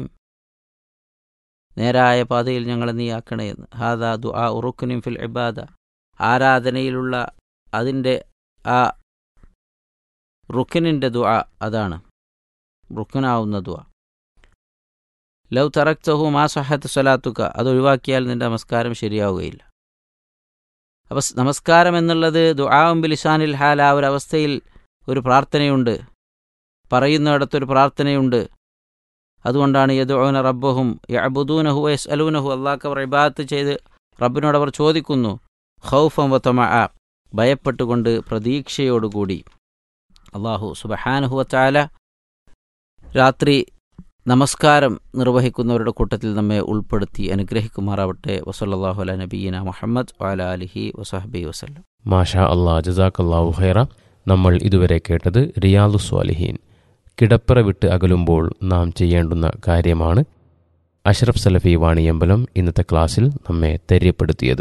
നേരായ പാതയിൽ ഞങ്ങളെ നീ ആക്കണേ എന്ന് ഹാദാ ദുആ ഉറുക്കുനിൻ ഫിൽ ഇബാദ ആരാധനയിലുള്ള അതിൻ്റെ ആ റുക്കിനിൻ്റെ ദുആ അതാണ് റുക്കിനാവുന്ന ദുആ ലവ് തറക്തഹു മാ സഹത്ത് സ്വലാത്തുക അത് ഒഴിവാക്കിയാൽ നിന്റെ നമസ്കാരം ശരിയാവുകയില്ല അപ്പം നമസ്കാരം എന്നുള്ളത് ദുആവും ബിലിസാനിൽ ഹാൽ ആ ഒരു അവസ്ഥയിൽ ഒരു പ്രാർത്ഥനയുണ്ട് പറയുന്നിടത്തൊരു പ്രാർത്ഥനയുണ്ട് അതുകൊണ്ടാണ് യദുന റബ്ബഹും യഅബുദൂനഹു വയസ് അലൂനഹു അള്ളാഹ് അവർ ഇബാത്ത് ചെയ്ത് റബ്ബിനോട് അവർ ചോദിക്കുന്നു ഖൗഫം വത്തമ ഭയപ്പെട്ടുകൊണ്ട് പ്രതീക്ഷയോടുകൂടി അള്ളാഹു സുബഹാനുഹുവത്താല രാത്രി നമസ്കാരം നിർവഹിക്കുന്നവരുടെ കൂട്ടത്തിൽ നമ്മെ ഉൾപ്പെടുത്തി അനുഗ്രഹിക്കുമാറാവട്ടെ വസല്ലാഹു അല നബീന മുഹമ്മദ് വാല അലിഹി വസഹബി വസ്ലം മാഷാ അള്ളാ ജസാഖല്ലാഹു ഹൈറ നമ്മൾ ഇതുവരെ കേട്ടത് റിയാദു സ്വാലിഹീൻ കിടപ്പറ വിട്ട് അകലുമ്പോൾ നാം ചെയ്യേണ്ടുന്ന കാര്യമാണ് അഷ്റഫ് സലഫി വാണിയമ്പലം ഇന്നത്തെ ക്ലാസ്സിൽ നമ്മെ തെര്യപ്പെടുത്തിയത്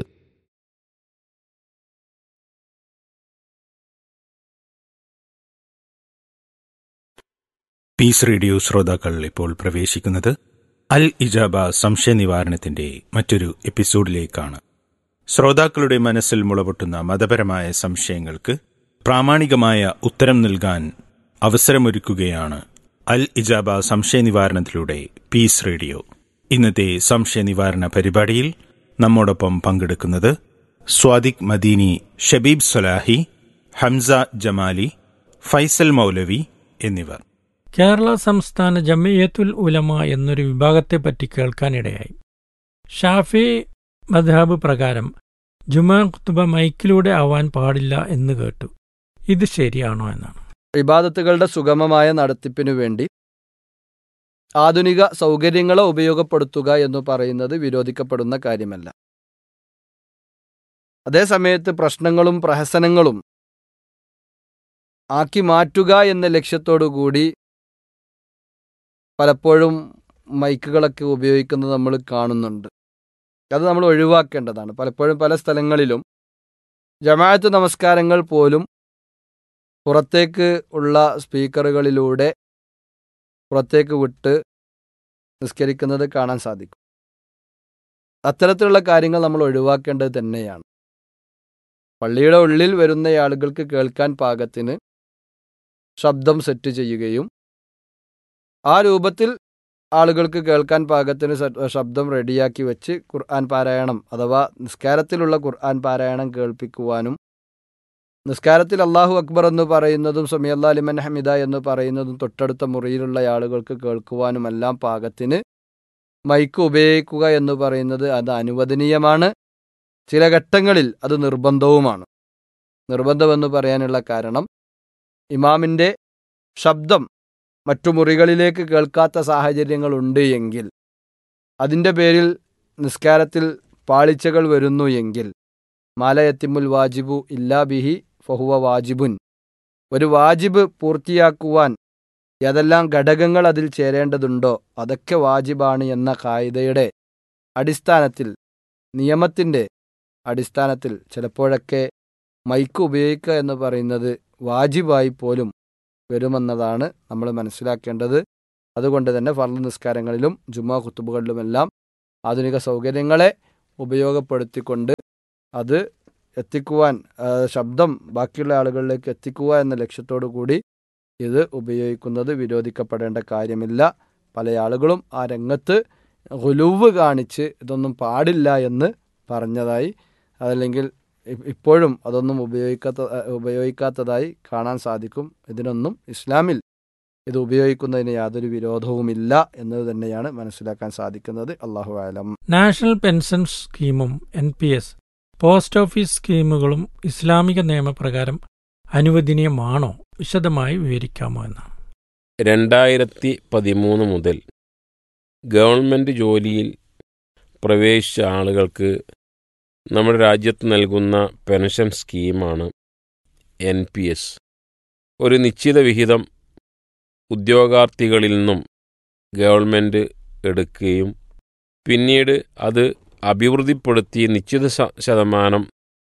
പീസ് റേഡിയോ ശ്രോതാക്കൾ ഇപ്പോൾ പ്രവേശിക്കുന്നത് അൽ ഇജാബ സംശയ നിവാരണത്തിന്റെ മറ്റൊരു എപ്പിസോഡിലേക്കാണ് ശ്രോതാക്കളുടെ മനസ്സിൽ മുളപൊട്ടുന്ന മതപരമായ സംശയങ്ങൾക്ക് പ്രാമാണികമായ ഉത്തരം നൽകാൻ അവസരമൊരുക്കുകയാണ് അൽ ഇജാബ സംശയ നിവാരണത്തിലൂടെ പീസ് റേഡിയോ ഇന്നത്തെ സംശയ നിവാരണ പരിപാടിയിൽ നമ്മോടൊപ്പം പങ്കെടുക്കുന്നത് സ്വാദിഖ് മദീനി ഷബീബ് സൊലാഹി ഹംസ ജമാലി ഫൈസൽ മൗലവി എന്നിവർ കേരള സംസ്ഥാന ജമിയത്തുൽ ഉലമ എന്നൊരു വിഭാഗത്തെപ്പറ്റി കേൾക്കാനിടയായി ഷാഫി മദ്ഹാബ് പ്രകാരം ജുമാ ഖുത്തുബ മൈക്കിലൂടെ ആവാൻ പാടില്ല എന്ന് കേട്ടു ഇത് ശരിയാണോ എന്നാണ് ഇബാദത്തുകളുടെ സുഗമമായ നടത്തിപ്പിനു വേണ്ടി ആധുനിക സൗകര്യങ്ങളെ ഉപയോഗപ്പെടുത്തുക എന്ന് പറയുന്നത് വിരോധിക്കപ്പെടുന്ന കാര്യമല്ല അതേസമയത്ത് പ്രശ്നങ്ങളും പ്രഹസനങ്ങളും ആക്കി മാറ്റുക എന്ന ലക്ഷ്യത്തോടുകൂടി പലപ്പോഴും മൈക്കുകളൊക്കെ ഉപയോഗിക്കുന്നത് നമ്മൾ കാണുന്നുണ്ട് അത് നമ്മൾ ഒഴിവാക്കേണ്ടതാണ് പലപ്പോഴും പല സ്ഥലങ്ങളിലും ജമാഅത്ത് നമസ്കാരങ്ങൾ പോലും പുറത്തേക്ക് ഉള്ള സ്പീക്കറുകളിലൂടെ പുറത്തേക്ക് വിട്ട് നിസ്കരിക്കുന്നത് കാണാൻ സാധിക്കും അത്തരത്തിലുള്ള കാര്യങ്ങൾ നമ്മൾ ഒഴിവാക്കേണ്ടത് തന്നെയാണ് പള്ളിയുടെ ഉള്ളിൽ വരുന്ന ആളുകൾക്ക് കേൾക്കാൻ പാകത്തിന് ശബ്ദം സെറ്റ് ചെയ്യുകയും ആ രൂപത്തിൽ ആളുകൾക്ക് കേൾക്കാൻ പാകത്തിന് സ- ശബ്ദം റെഡിയാക്കി വെച്ച് ഖുർആൻ പാരായണം അഥവാ നിസ്കാരത്തിലുള്ള ഖുർആൻ പാരായണം കേൾപ്പിക്കുവാനും നിസ്കാരത്തിൽ അള്ളാഹു അക്ബർ എന്ന് പറയുന്നതും സമയല്ലാ ലിമൻ ഹമിദ എന്ന് പറയുന്നതും തൊട്ടടുത്ത മുറിയിലുള്ള ആളുകൾക്ക് കേൾക്കുവാനുമെല്ലാം പാകത്തിന് മൈക്ക് ഉപയോഗിക്കുക എന്ന് പറയുന്നത് അത് അനുവദനീയമാണ് ചില ഘട്ടങ്ങളിൽ അത് നിർബന്ധവുമാണ് നിർബന്ധമെന്ന് പറയാനുള്ള കാരണം ഇമാമിൻ്റെ ശബ്ദം മറ്റു മുറികളിലേക്ക് കേൾക്കാത്ത സാഹചര്യങ്ങളുണ്ട് എങ്കിൽ അതിൻ്റെ പേരിൽ നിസ്കാരത്തിൽ പാളിച്ചകൾ വരുന്നു എങ്കിൽ മാലയത്തിമുൽ വാജിബു ഇല്ലാ ബിഹി ഫഹുവ വാജിബുൻ ഒരു വാജിബ് പൂർത്തിയാക്കുവാൻ ഏതെല്ലാം ഘടകങ്ങൾ അതിൽ ചേരേണ്ടതുണ്ടോ അതൊക്കെ വാജിബാണ് എന്ന കായികയുടെ അടിസ്ഥാനത്തിൽ നിയമത്തിൻ്റെ അടിസ്ഥാനത്തിൽ ചിലപ്പോഴൊക്കെ മൈക്ക് ഉപയോഗിക്കുക എന്ന് പറയുന്നത് വാജിബായി പോലും വരുമെന്നതാണ് നമ്മൾ മനസ്സിലാക്കേണ്ടത് അതുകൊണ്ട് തന്നെ ഫർദ് നിസ്കാരങ്ങളിലും ജുമാ കുത്തുബുകളിലുമെല്ലാം ആധുനിക സൗകര്യങ്ങളെ ഉപയോഗപ്പെടുത്തിക്കൊണ്ട് അത് എത്തിക്കുവാൻ ആ, ശബ്ദം ബാക്കിയുള്ള ആളുകളിലേക്ക് എത്തിക്കുക എന്ന ലക്ഷ്യത്തോടു കൂടി ഇത് ഉപയോഗിക്കുന്നത് വിരോധിക്കപ്പെടേണ്ട കാര്യമില്ല പല ആളുകളും ആ രംഗത്ത് ഹുലുവ് കാണിച്ച് ഇതൊന്നും പാടില്ല എന്ന് പറഞ്ഞതായി അതല്ലെങ്കിൽ ഇ- ഇപ്പോഴും അതൊന്നും ഉപയോഗിക്കാത്ത ഉപയോഗിക്കാത്തതായി കാണാൻ സാധിക്കും ഇതിനൊന്നും ഇസ്ലാമിൽ ഇത് ഉപയോഗിക്കുന്നതിന് യാതൊരു വിരോധവുമില്ല എന്നത് തന്നെയാണ് മനസ്സിലാക്കാൻ സാധിക്കുന്നത് അള്ളാഹു ആലം നാഷണൽ പെൻഷൻ സ്കീമും N P S post office സ്കീമുകളും ഇസ്ലാമിക നിയമപ്രകാരം അനുവദനീയമാണോ വിശദമായി വിവരിക്കാമോ എന്നാണ് രണ്ടായിരത്തി പതിമൂന്ന് മുതൽ ഗവൺമെൻറ് ജോലിയിൽ പ്രവേശിച്ച ആളുകൾക്ക് നമ്മുടെ രാജ്യത്ത് നൽകുന്ന പെൻഷൻ സ്കീമാണ് എൻ പി എസ് ഒരു നിശ്ചിത വിഹിതം ഉദ്യോഗാർത്ഥികളിൽ നിന്നും ഗവൺമെൻറ് എടുക്കുകയും പിന്നീട് അത് അഭിവൃദ്ധിപ്പെടുത്തി നിശ്ചിത ശ- ശതമാനം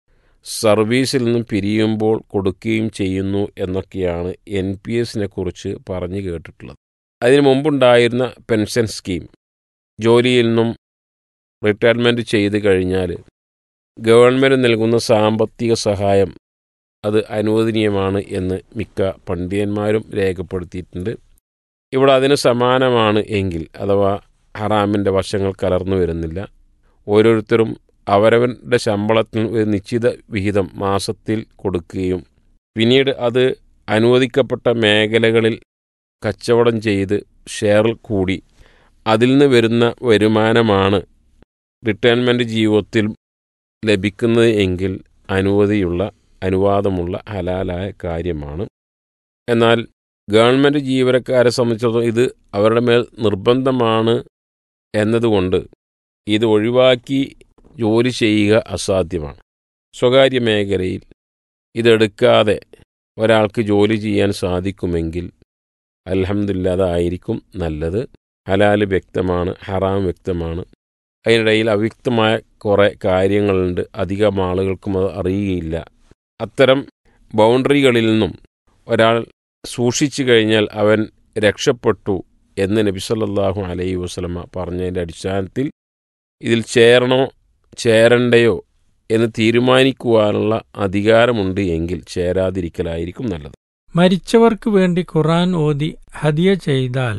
സർവീസിൽ നിന്നും പിരിയുമ്പോൾ കൊടുക്കുകയും ചെയ്യുന്നു എന്നൊക്കെയാണ് എൻ പി എസിനെ കുറിച്ച് പറഞ്ഞു കേട്ടിട്ടുള്ളത് അതിനു മുമ്പുണ്ടായിരുന്ന പെൻഷൻ സ്കീം ജോലിയിൽ നിന്നും റിട്ടയർമെൻറ്റ് ചെയ്ത് കഴിഞ്ഞാൽ ഗവൺമെൻറ് നൽകുന്ന സാമ്പത്തിക സഹായം അത് അനുവദനീയമാണ് എന്ന് മിക്ക പണ്ഡിതന്മാരും രേഖപ്പെടുത്തിയിട്ടുണ്ട് ഇവിടെ അതിന് സമാനമാണ് എങ്കിൽ അഥവാ ഹറാമിൻ്റെ വശങ്ങൾ കലർന്നു വരുന്നില്ല ഓരോരുത്തരും അവരവരുടെ ശമ്പളത്തിന് ഒരു നിശ്ചിത വിഹിതം മാസത്തിൽ കൊടുക്കുകയും പിന്നീട് അത് അനുവദിക്കപ്പെട്ട മേഖലകളിൽ കച്ചവടം ചെയ്ത് ഷെയറിൽ കൂടി അതിൽ നിന്ന് വരുന്ന വരുമാനമാണ് റിട്ടയർമെൻറ്റ് ജീവിതത്തിൽ ലഭിക്കുന്നത് എങ്കിൽ അനുമതിയുള്ള അനുവാദമുള്ള ഹലാലായ കാര്യമാണ് എന്നാൽ ഗവൺമെൻറ് ജീവനക്കാരെ സംബന്ധിച്ചിടത്തോളം ഇത് അവരുടെ മേൽ നിർബന്ധമാണ് എന്നതുകൊണ്ട് ഇത് ഒഴിവാക്കി ജോലി ചെയ്യുക അസാധ്യമാണ് സ്വകാര്യ മേഖലയിൽ ഇതെടുക്കാതെ ഒരാൾക്ക് ജോലി ചെയ്യാൻ സാധിക്കുമെങ്കിൽ അൽഹംദുലില്ല അതായിരിക്കും നല്ലത് ഹലാല് വ്യക്തമാണ് ഹറാം വ്യക്തമാണ് അതിനിടയിൽ അവ്യക്തമായ കുറേ കാര്യങ്ങളുണ്ട് അധികം ആളുകൾക്കും അത് അറിയുകയില്ല അത്തരം ബൗണ്ടറികളിൽ നിന്നും ഒരാൾ സൂക്ഷിച്ചു കഴിഞ്ഞാൽ അവൻ രക്ഷപ്പെട്ടു എന്ന് നബി സല്ലല്ലാഹു അലൈഹി വസല്ലമ പറഞ്ഞതിൻ്റെ അടിസ്ഥാനത്തിൽ ഇതിൽ ചേരണോ ചേരണ്ടയോ എന്ന് തീരുമാനിക്കുവാനുള്ള അധികാരമുണ്ട് എങ്കിൽ ചേരാതിരിക്കലായിരിക്കും നല്ലത് മരിച്ചവർക്ക് വേണ്ടി ഖുറാൻ ഓതി ഹദിയ ചെയ്താൽ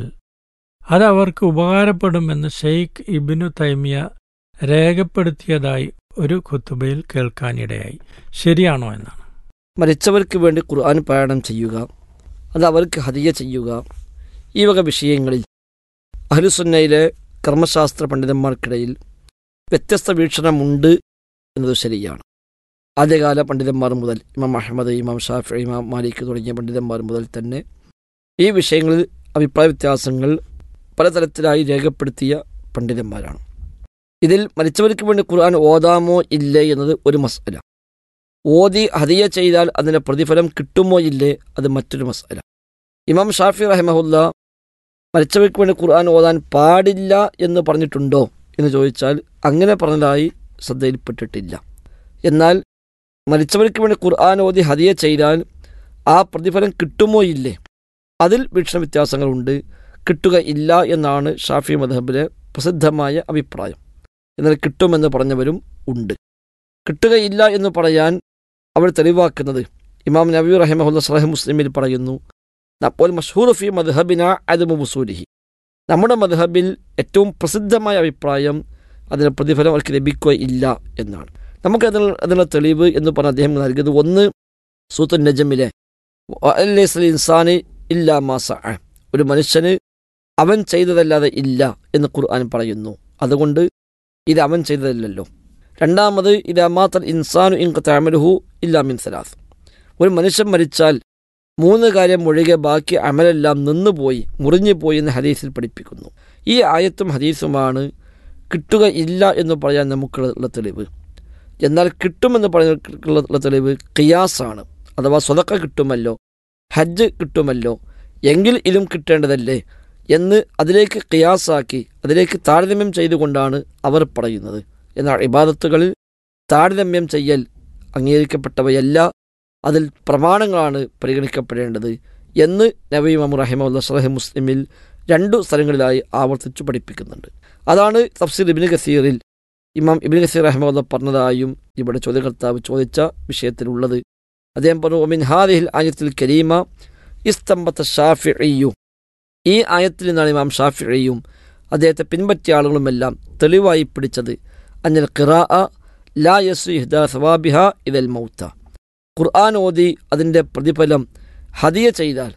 അത് അവർക്ക് ഉപകാരപ്പെടുമെന്ന് ഷെയ്ഖ് ഇബിനു തൈമിയ രേഖപ്പെടുത്തിയതായി ഒരു ഖുത്തുബയിൽ കേൾക്കാനിടയായി ശരിയാണോ എന്നാണ് മരിച്ചവർക്ക് വേണ്ടി ഖുർആൻ പാരായണം ചെയ്യുക അത് അവർക്ക് ഹദിയ ചെയ്യുക ഈ വക വിഷയങ്ങളിൽ അഹ്ലുസുന്നയിലെ കർമ്മശാസ്ത്ര പണ്ഡിതന്മാർക്കിടയിൽ വ്യത്യസ്ത വീക്ഷണമുണ്ട് എന്നത് ശരിയാണ് ആദ്യകാല പണ്ഡിതന്മാർ മുതൽ ഇമാം അഹമ്മദ് ഇമാം ഷാഫി ഇമാം മാലിക് തുടങ്ങിയ പണ്ഡിതന്മാർ മുതൽ തന്നെ ഈ വിഷയങ്ങളിൽ അഭിപ്രായ വ്യത്യാസങ്ങൾ പലതരത്തിലായി രേഖപ്പെടുത്തിയ പണ്ഡിതന്മാരാണ് ഇതിൽ മരിച്ചവർക്ക് വേണ്ടി ഖുർആൻ ഓതാമോ ഇല്ലേ എന്നത് ഒരു മസല ഓതി ഹദിയ ചെയ്താൽ അതിൻ്റെ പ്രതിഫലം കിട്ടുമോ ഇല്ലേ അത് മറ്റൊരു മസല ഇമാം ഷാഫി റഹ്മഹുല്ല മരിച്ചവർക്ക് വേണ്ടി ഖുർആൻ ഓതാൻ പാടില്ല എന്ന് പറഞ്ഞിട്ടുണ്ടോ എന്ന് ചോദിച്ചാൽ അങ്ങനെ പറഞ്ഞതായി ശ്രദ്ധയിൽപ്പെട്ടിട്ടില്ല എന്നാൽ മരിച്ചവർക്ക് വേണ്ടി ഖുർആൻ ഓതി ഹദിയ ചെയ്താൽ ആ പ്രതിഫലം കിട്ടുമോ ഇല്ലേ അതിൽ വീക്ഷണ വ്യത്യാസങ്ങളുണ്ട് കിട്ടുക ഇല്ല എന്നാണ് ഷാഫി മദഹബിലെ പ്രസിദ്ധമായ അഭിപ്രായം എന്നാൽ കിട്ടുമെന്ന് പറഞ്ഞവരും ഉണ്ട് കിട്ടുകയില്ല എന്ന് പറയാൻ അവർ തെളിവാക്കുന്നത് ഇമാം നബി റഹിമഹുല്ല സലഹ് മുസ്ലിമിൽ പറയുന്നു അപ്പോൾ മഷൂർ ഫി മദ്ഹബിന അദമു മുസൂലിഹി നമ്മുടെ മദ്ഹബിൽ ഏറ്റവും പ്രസിദ്ധമായ അഭിപ്രായം അതിന് പ്രതിഫലം അവർക്ക് ലഭിക്കുകയില്ല എന്നാണ് നമുക്ക് അതിന് അതിനുള്ള തെളിവ് എന്ന് പറഞ്ഞ അദ്ദേഹം നൽകിയത് ഒന്ന് സൂത്ത് നജമിലെ ഇൻസാനി ഇല്ലാ മാസ ഒരു മനുഷ്യന് അവൻ ചെയ്തതല്ലാതെ ഇല്ല എന്ന് ഖുർആൻ പറയുന്നു അതുകൊണ്ട് ഇത് അവൻ ചെയ്തതല്ലല്ലോ രണ്ടാമത് ഇത് അമാത്തൽ ഇൻസാനു ഇൻ താമലുഹു ഇല്ലാ മിൻ സലാസ് ഒരു മനുഷ്യൻ മരിച്ചാൽ മൂന്ന് കാര്യം ഒഴികെ ബാക്കി അമലെല്ലാം നിന്നുപോയി മുറിഞ്ഞുപോയി എന്ന് ഹദീസിൽ പഠിപ്പിക്കുന്നു ഈ ആയത്തും ഹദീസുമാണ് കിട്ടുക ഇല്ല എന്ന് പറയാൻ നമുക്കുള്ള തെളിവ് എന്നാൽ കിട്ടുമെന്ന് പറയാനുള്ള തെളിവ് ഖിയാസാണ് അഥവാ സ്വതക്ക കിട്ടുമല്ലോ ഹജ്ജ് കിട്ടുമല്ലോ എങ്കിൽ ഇതും കിട്ടേണ്ടതല്ലേ എന്ന് അതിലേക്ക് ഖിയാസാക്കി അതിലേക്ക് താരതമ്യം ചെയ്തുകൊണ്ടാണ് അവർ പറയുന്നത് എന്നാൽ ഇബാദത്തുകളിൽ താരതമ്യം ചെയ്യൽ അംഗീകരിക്കപ്പെട്ടവയല്ല അതിൽ പ്രമാണങ്ങളാണ് പരിഗണിക്കപ്പെടേണ്ടത് എന്ന് നബി മമു റഹിമുല്ല സലഹ് മുസ്ലിമിൽ രണ്ടു സ്ഥലങ്ങളിലായി ആവർത്തിച്ചു പഠിപ്പിക്കുന്നുണ്ട് അതാണ് തഫ്സീർ ഇബിന് ഗസീറിൽ ഇമാം ഇബിൻ ഗസീർ റഹ്മുല്ല പറഞ്ഞതായും ഇവിടെ ചോദ്യകർത്താവ് ചോദിച്ച വിഷയത്തിലുള്ളത് അദ്ദേഹം പറഞ്ഞു ഒമിൻ ഹാദിഹിൽ ആയത്തിൽ കരീമ ഇസ്തംബത്ത ഷാഫിഇയു ഈ ആയത്തിൽ നിന്നാണ് ഇമാം ഷാഫിഇയും അദ്ദേഹത്തെ പിൻപറ്റിയ ആളുകളുമെല്ലാം തെളിവായി പിടിച്ചത് അന്നൽ ഖിറാ ലാ യസു ഇഹ്ദ സവാബിഹ ഇതൽ മൗത്ത ഖുർആൻ ഓതി അതിൻ്റെ പ്രതിഫലം ഹദിയ ചെയ്താൽ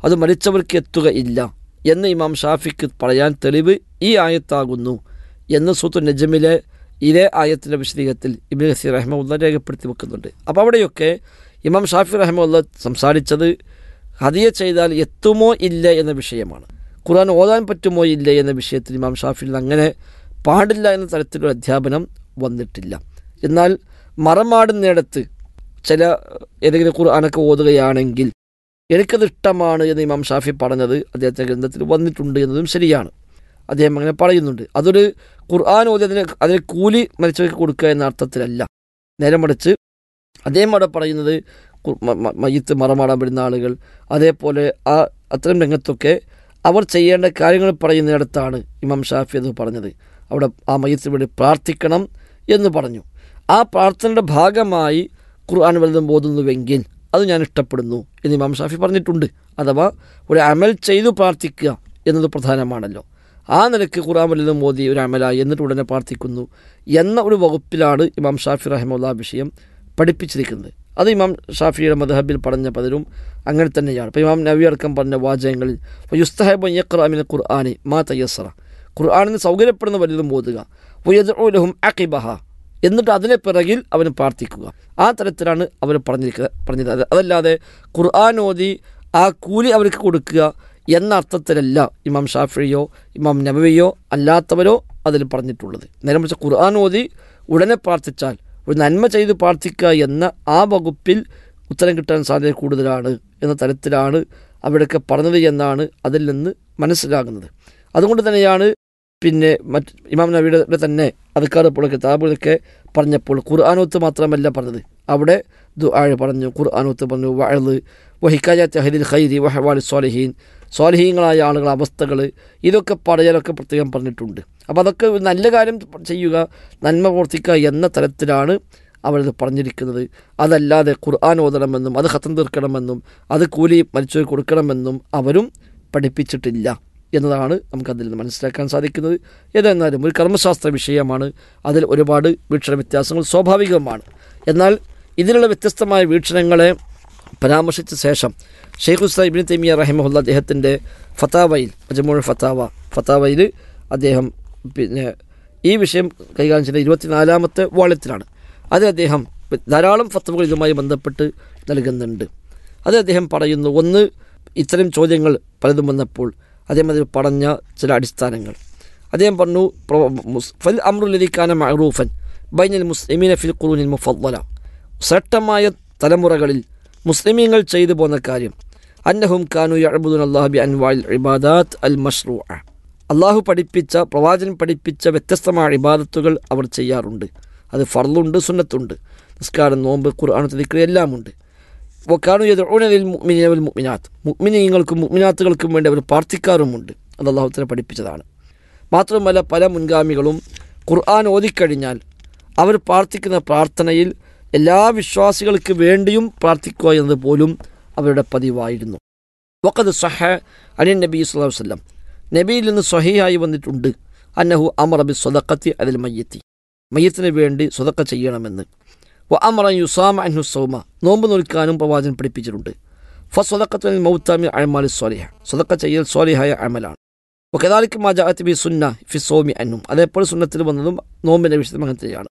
അത് മരിച്ചവർക്ക് എത്തുകയില്ല എന്ന് ഇമാം ഷാഫിക്ക് പറയാൻ തെളിവ് ഈ ആയത്താകുന്നു എന്ന് സൂത്തു നജമിലെ ഇതേ ആയത്തിൻ്റെ വിശദീകരണത്തിൽ ഇബിൻ ഹസീർ റഹ്മുല്ല രേഖപ്പെടുത്തി വെക്കുന്നുണ്ട് അപ്പോൾ അവിടെയൊക്കെ ഇമാം ഷാഫി റഹ്മുല്ല സംസാരിച്ചത് ഹദിയ ചെയ്താൽ എത്തുമോ ഇല്ല എന്ന വിഷയമാണ് ഖുർആൻ ഓതാൻ പറ്റുമോ ഇല്ല എന്ന വിഷയത്തിൽ ഇമാം ഷാഫിൽ അങ്ങനെ പാടില്ല എന്ന തരത്തിലൊരു അധ്യാപനം വന്നിട്ടില്ല എന്നാൽ മറമാടുന്നിടത്ത് ചില ഏതെങ്കിലും ഖുർആാനൊക്കെ ഓതുകയാണെങ്കിൽ എനിക്കത് ഇഷ്ടമാണ് എന്ന് ഇമാം ഷാഫി പറഞ്ഞത് അദ്ദേഹത്തിൻ്റെ ഗ്രന്ഥത്തിൽ വന്നിട്ടുണ്ട് എന്നതും ശരിയാണ് അദ്ദേഹം അങ്ങനെ പറയുന്നുണ്ട് അതൊരു ഖുർആൻ ഓതി അതിന് അതിന് കൂലി മരിച്ചവർക്ക് കൊടുക്കുക എന്ന അർത്ഥത്തിലല്ല നേരെ മറിച്ച് അദ്ദേഹം അവിടെ പറയുന്നത് കു- മ- മ- മയ്യത്ത് മറമാടാൻ വരുന്ന ആളുകൾ അതേപോലെ ആ അത്തരം രംഗത്തൊക്കെ അവർ ചെയ്യേണ്ട കാര്യങ്ങൾ പറയുന്നിടത്താണ് ഇമാം ഷാഫി അത് പറഞ്ഞത് അവിടെ ആ മയ്യത്തിന് വേണ്ടി പ്രാർത്ഥിക്കണം എന്ന് പറഞ്ഞു ആ പ്രാർത്ഥനയുടെ ഭാഗമായി ഖുർആൻ വലുതും ഓതുന്നുവെങ്കിൽ അത് ഞാൻ ഇഷ്ടപ്പെടുന്നു എന്ന് ഇമാം ഷാഫി പറഞ്ഞിട്ടുണ്ട് അഥവാ ഒരു അമൽ ചെയ്തു പ്രാർത്ഥിക്കുക എന്നത് പ്രധാനമാണല്ലോ ആ നിലയ്ക്ക് ഖുർആൻ വലുതും ഓതി ഒരു അമലായി എന്നിട്ട് ഉടനെ പ്രാർത്ഥിക്കുന്നു എന്ന ഒരു വകുപ്പിലാണ് ഇമാം ഷാഫി റഹിമുള്ള വിഷയം പഠിപ്പിച്ചിരിക്കുന്നത് അത് ഇമാം ഷാഫിയുടെ മദഹബിൽ പറഞ്ഞ പലരും അങ്ങനെ തന്നെയാണ് ഇപ്പോൾ ഇമാം നബി അടക്കം പറഞ്ഞ വാചകങ്ങളിൽ യുസ്തഹബ് യഖ്റഅമിൽ ഖുർആാനി മാ തയ്യസറ ഖുർആാനിന് സൗകര്യപ്പെടുന്ന വലുതും ഓതുക വയദ്ഉലഹും അഖിബഹ എന്നിട്ട് അതിനെ പിറകിൽ അവന് പ്രാർത്ഥിക്കുക ആ തരത്തിലാണ് അവർ പറഞ്ഞിരിക്കുക പറഞ്ഞത് അത് അതല്ലാതെ ഖുർആൻ ഓതി ആ കൂലി അവർക്ക് കൊടുക്കുക എന്ന അർത്ഥത്തിലല്ല ഇമാം ഷാഫിയോ ഇമാം നബവിയോ അല്ലാത്തവരോ അതിൽ പറഞ്ഞിട്ടുള്ളത് നേരെ മറിച്ച് ഖുർആൻ ഓതി ഉടനെ പ്രാർത്ഥിച്ചാൽ ഒരു നന്മ ചെയ്ത് പ്രാർത്ഥിക്കുക എന്ന ആ വകുപ്പിൽ ഉത്തരം കിട്ടാൻ സാധ്യത കൂടുതലാണ് എന്ന തരത്തിലാണ് അവിടെയൊക്കെ പറഞ്ഞത് എന്നാണ് അതിൽ നിന്ന് മനസ്സിലാകുന്നത് അതുകൊണ്ട് തന്നെയാണ് പിന്നെ മറ്റ് ഇമാം നബിയുടെ തന്നെ അതുക്കാറപ്പോൾ കിതാബുകളൊക്കെ പറഞ്ഞപ്പോൾ ഖുർആാനോത്ത് മാത്രമല്ല പറഞ്ഞത് അവിടെ ദുആഴ് പറഞ്ഞു ഖുർആാനോത്ത് പറഞ്ഞു വഴല് വഹിക്കാജാത്ത് ഹലിൽ ഖൈരി വഹവാലി സ്വാലിഹീൻ സ്വാലിഹീങ്ങളായ ആളുകൾ അവസ്ഥകൾ ഇതൊക്കെ പറയാനൊക്കെ പ്രത്യേകം പറഞ്ഞിട്ടുണ്ട് അപ്പോൾ അതൊക്കെ ഒരു നല്ല കാര്യം ചെയ്യുക നന്മ പ്രവർത്തിക്കുക എന്ന തരത്തിലാണ് അവരത് പറഞ്ഞിരിക്കുന്നത് അതല്ലാതെ ഖുർആൻ ഓതണമെന്നും അത് ഖത്തം തീർക്കണമെന്നും അത് കൂലി മരിച്ചു കൊടുക്കണമെന്നും അവരും പഠിപ്പിച്ചിട്ടില്ല എന്നതാണ് നമുക്കതിൽ നിന്ന് മനസ്സിലാക്കാൻ സാധിക്കുന്നത് ഏതെന്നാലും ഒരു കർമ്മശാസ്ത്ര വിഷയമാണ് അതിൽ ഒരുപാട് വീക്ഷണ വ്യത്യാസങ്ങൾ സ്വാഭാവികമാണ് എന്നാൽ ഇതിനുള്ള വ്യത്യസ്തമായ വീക്ഷണങ്ങളെ പരാമർശിച്ച ശേഷം ഷെയ്ഖ് ഉസ്താ ഇബിൻ തൈമിയ റഹിമഹുല്ല അദ്ദേഹത്തിൻ്റെ ഫത്താവയിൽ അജമുൾ ഫത്താവ ഫത്താവയിൽ അദ്ദേഹം പിന്നെ ഈ വിഷയം കൈകാര്യം ചെയ്ത ഇരുപത്തിനാലാമത്തെ വാള്യത്തിലാണ് അത് അദ്ദേഹം ധാരാളം ഫത്തവകൾ ഇതുമായി ബന്ധപ്പെട്ട് നൽകുന്നുണ്ട് അത് അദ്ദേഹം പറയുന്നു ഒന്ന് ഇത്തരം ചോദ്യങ്ങൾ പലതും വന്നപ്പോൾ അദ്ദേഹം അതിൽ പറഞ്ഞ ചില അടിസ്ഥാനങ്ങൾ അദ്ദേഹം പറഞ്ഞു പ്രവ- മുസ്- ഫൽ അമ്രുലതിക്കാന മഅറൂഫൻ ബൈനൽ മുസ്ലിമീന ഫിൽ ഖുറൂനിൽ മുഫദ്ദല ശ്രേഷ്ഠമായ തലമുറകളിൽ മുസ്ലിമീങ്ങൾ ചെയ്തു പോന്ന കാര്യം അന്നഹും കാനു യഅബുദുൻ അല്ലാഹു ബി അൻവാഇൽ ഇബാദാത്ത് അൽ മഷ്റൂഅ അള്ളാഹു പഠിപ്പിച്ച പ്രവാചകൻ പഠിപ്പിച്ച വ്യത്യസ്തമായ ഇബാദത്തുകൾ അവർ ചെയ്യാറുണ്ട് അത് ഫർളുണ്ട് സുന്നത്തുണ്ട് നിസ്കാരം നോമ്പ് ഖുർആൻ ദിക്ർ എല്ലാം ഉണ്ട് വക്കാനു യദഊനലിൽ മുഅ്മിനീന വൽ മുഅ്മിനാത്ത് മുഅ്മിനീങ്ങൾക്കും മുഅ്മിനാത്തുകൾക്കും വേണ്ടി അവർ പ്രാർത്ഥിക്കാറുമുണ്ട് അത് അള്ളാഹു തആല പഠിപ്പിച്ചതാണ് മാത്രമല്ല പല മുൻഗാമികളും ഖുർആൻ ഓതിക്കഴിഞ്ഞാൽ അവർ പ്രാർത്ഥിക്കുന്ന പ്രാർത്ഥനയിൽ എല്ലാ വിശ്വാസികൾക്ക് വേണ്ടിയും പ്രാർത്ഥിക്കുക എന്നത് പോലും അവരുടെ പതിവായിരുന്നു വഖദ് സഹ അനിൻ നബി സ്വല്ലല്ലാഹു അലൈഹി വസല്ലം നബിയിൽ നിന്ന് സ്വഹിയായി വന്നിട്ടുണ്ട് അന്നഹു അമർ ബി സ്വതക്കത്തി അതിൽ മയ്യത്തി മയ്യത്തിന് വേണ്ടി സ്വതക്ക ചെയ്യണമെന്ന് വ അമറ യുസാമ അൻഹു സൗമ നോമ്പ് നോൽക്കാനും പ്രവാചകൻ പഠിപ്പിച്ചിട്ടുണ്ട് ഫസ്വതക്കത്തിൽ മൗത്താമി അഴമാലി സ്വാലിഹ സ്വതക്ക ചെയ്യൽ സ്വാലിഹായ അമലാണ് وكذلك ما جاءت به سنة في الصوم عنهم അതേപോലെ സുന്നത്തിൽ വന്നതും നോമ്പിൻ്റെ വിഷയം അങ്ങനത്തെയാണ്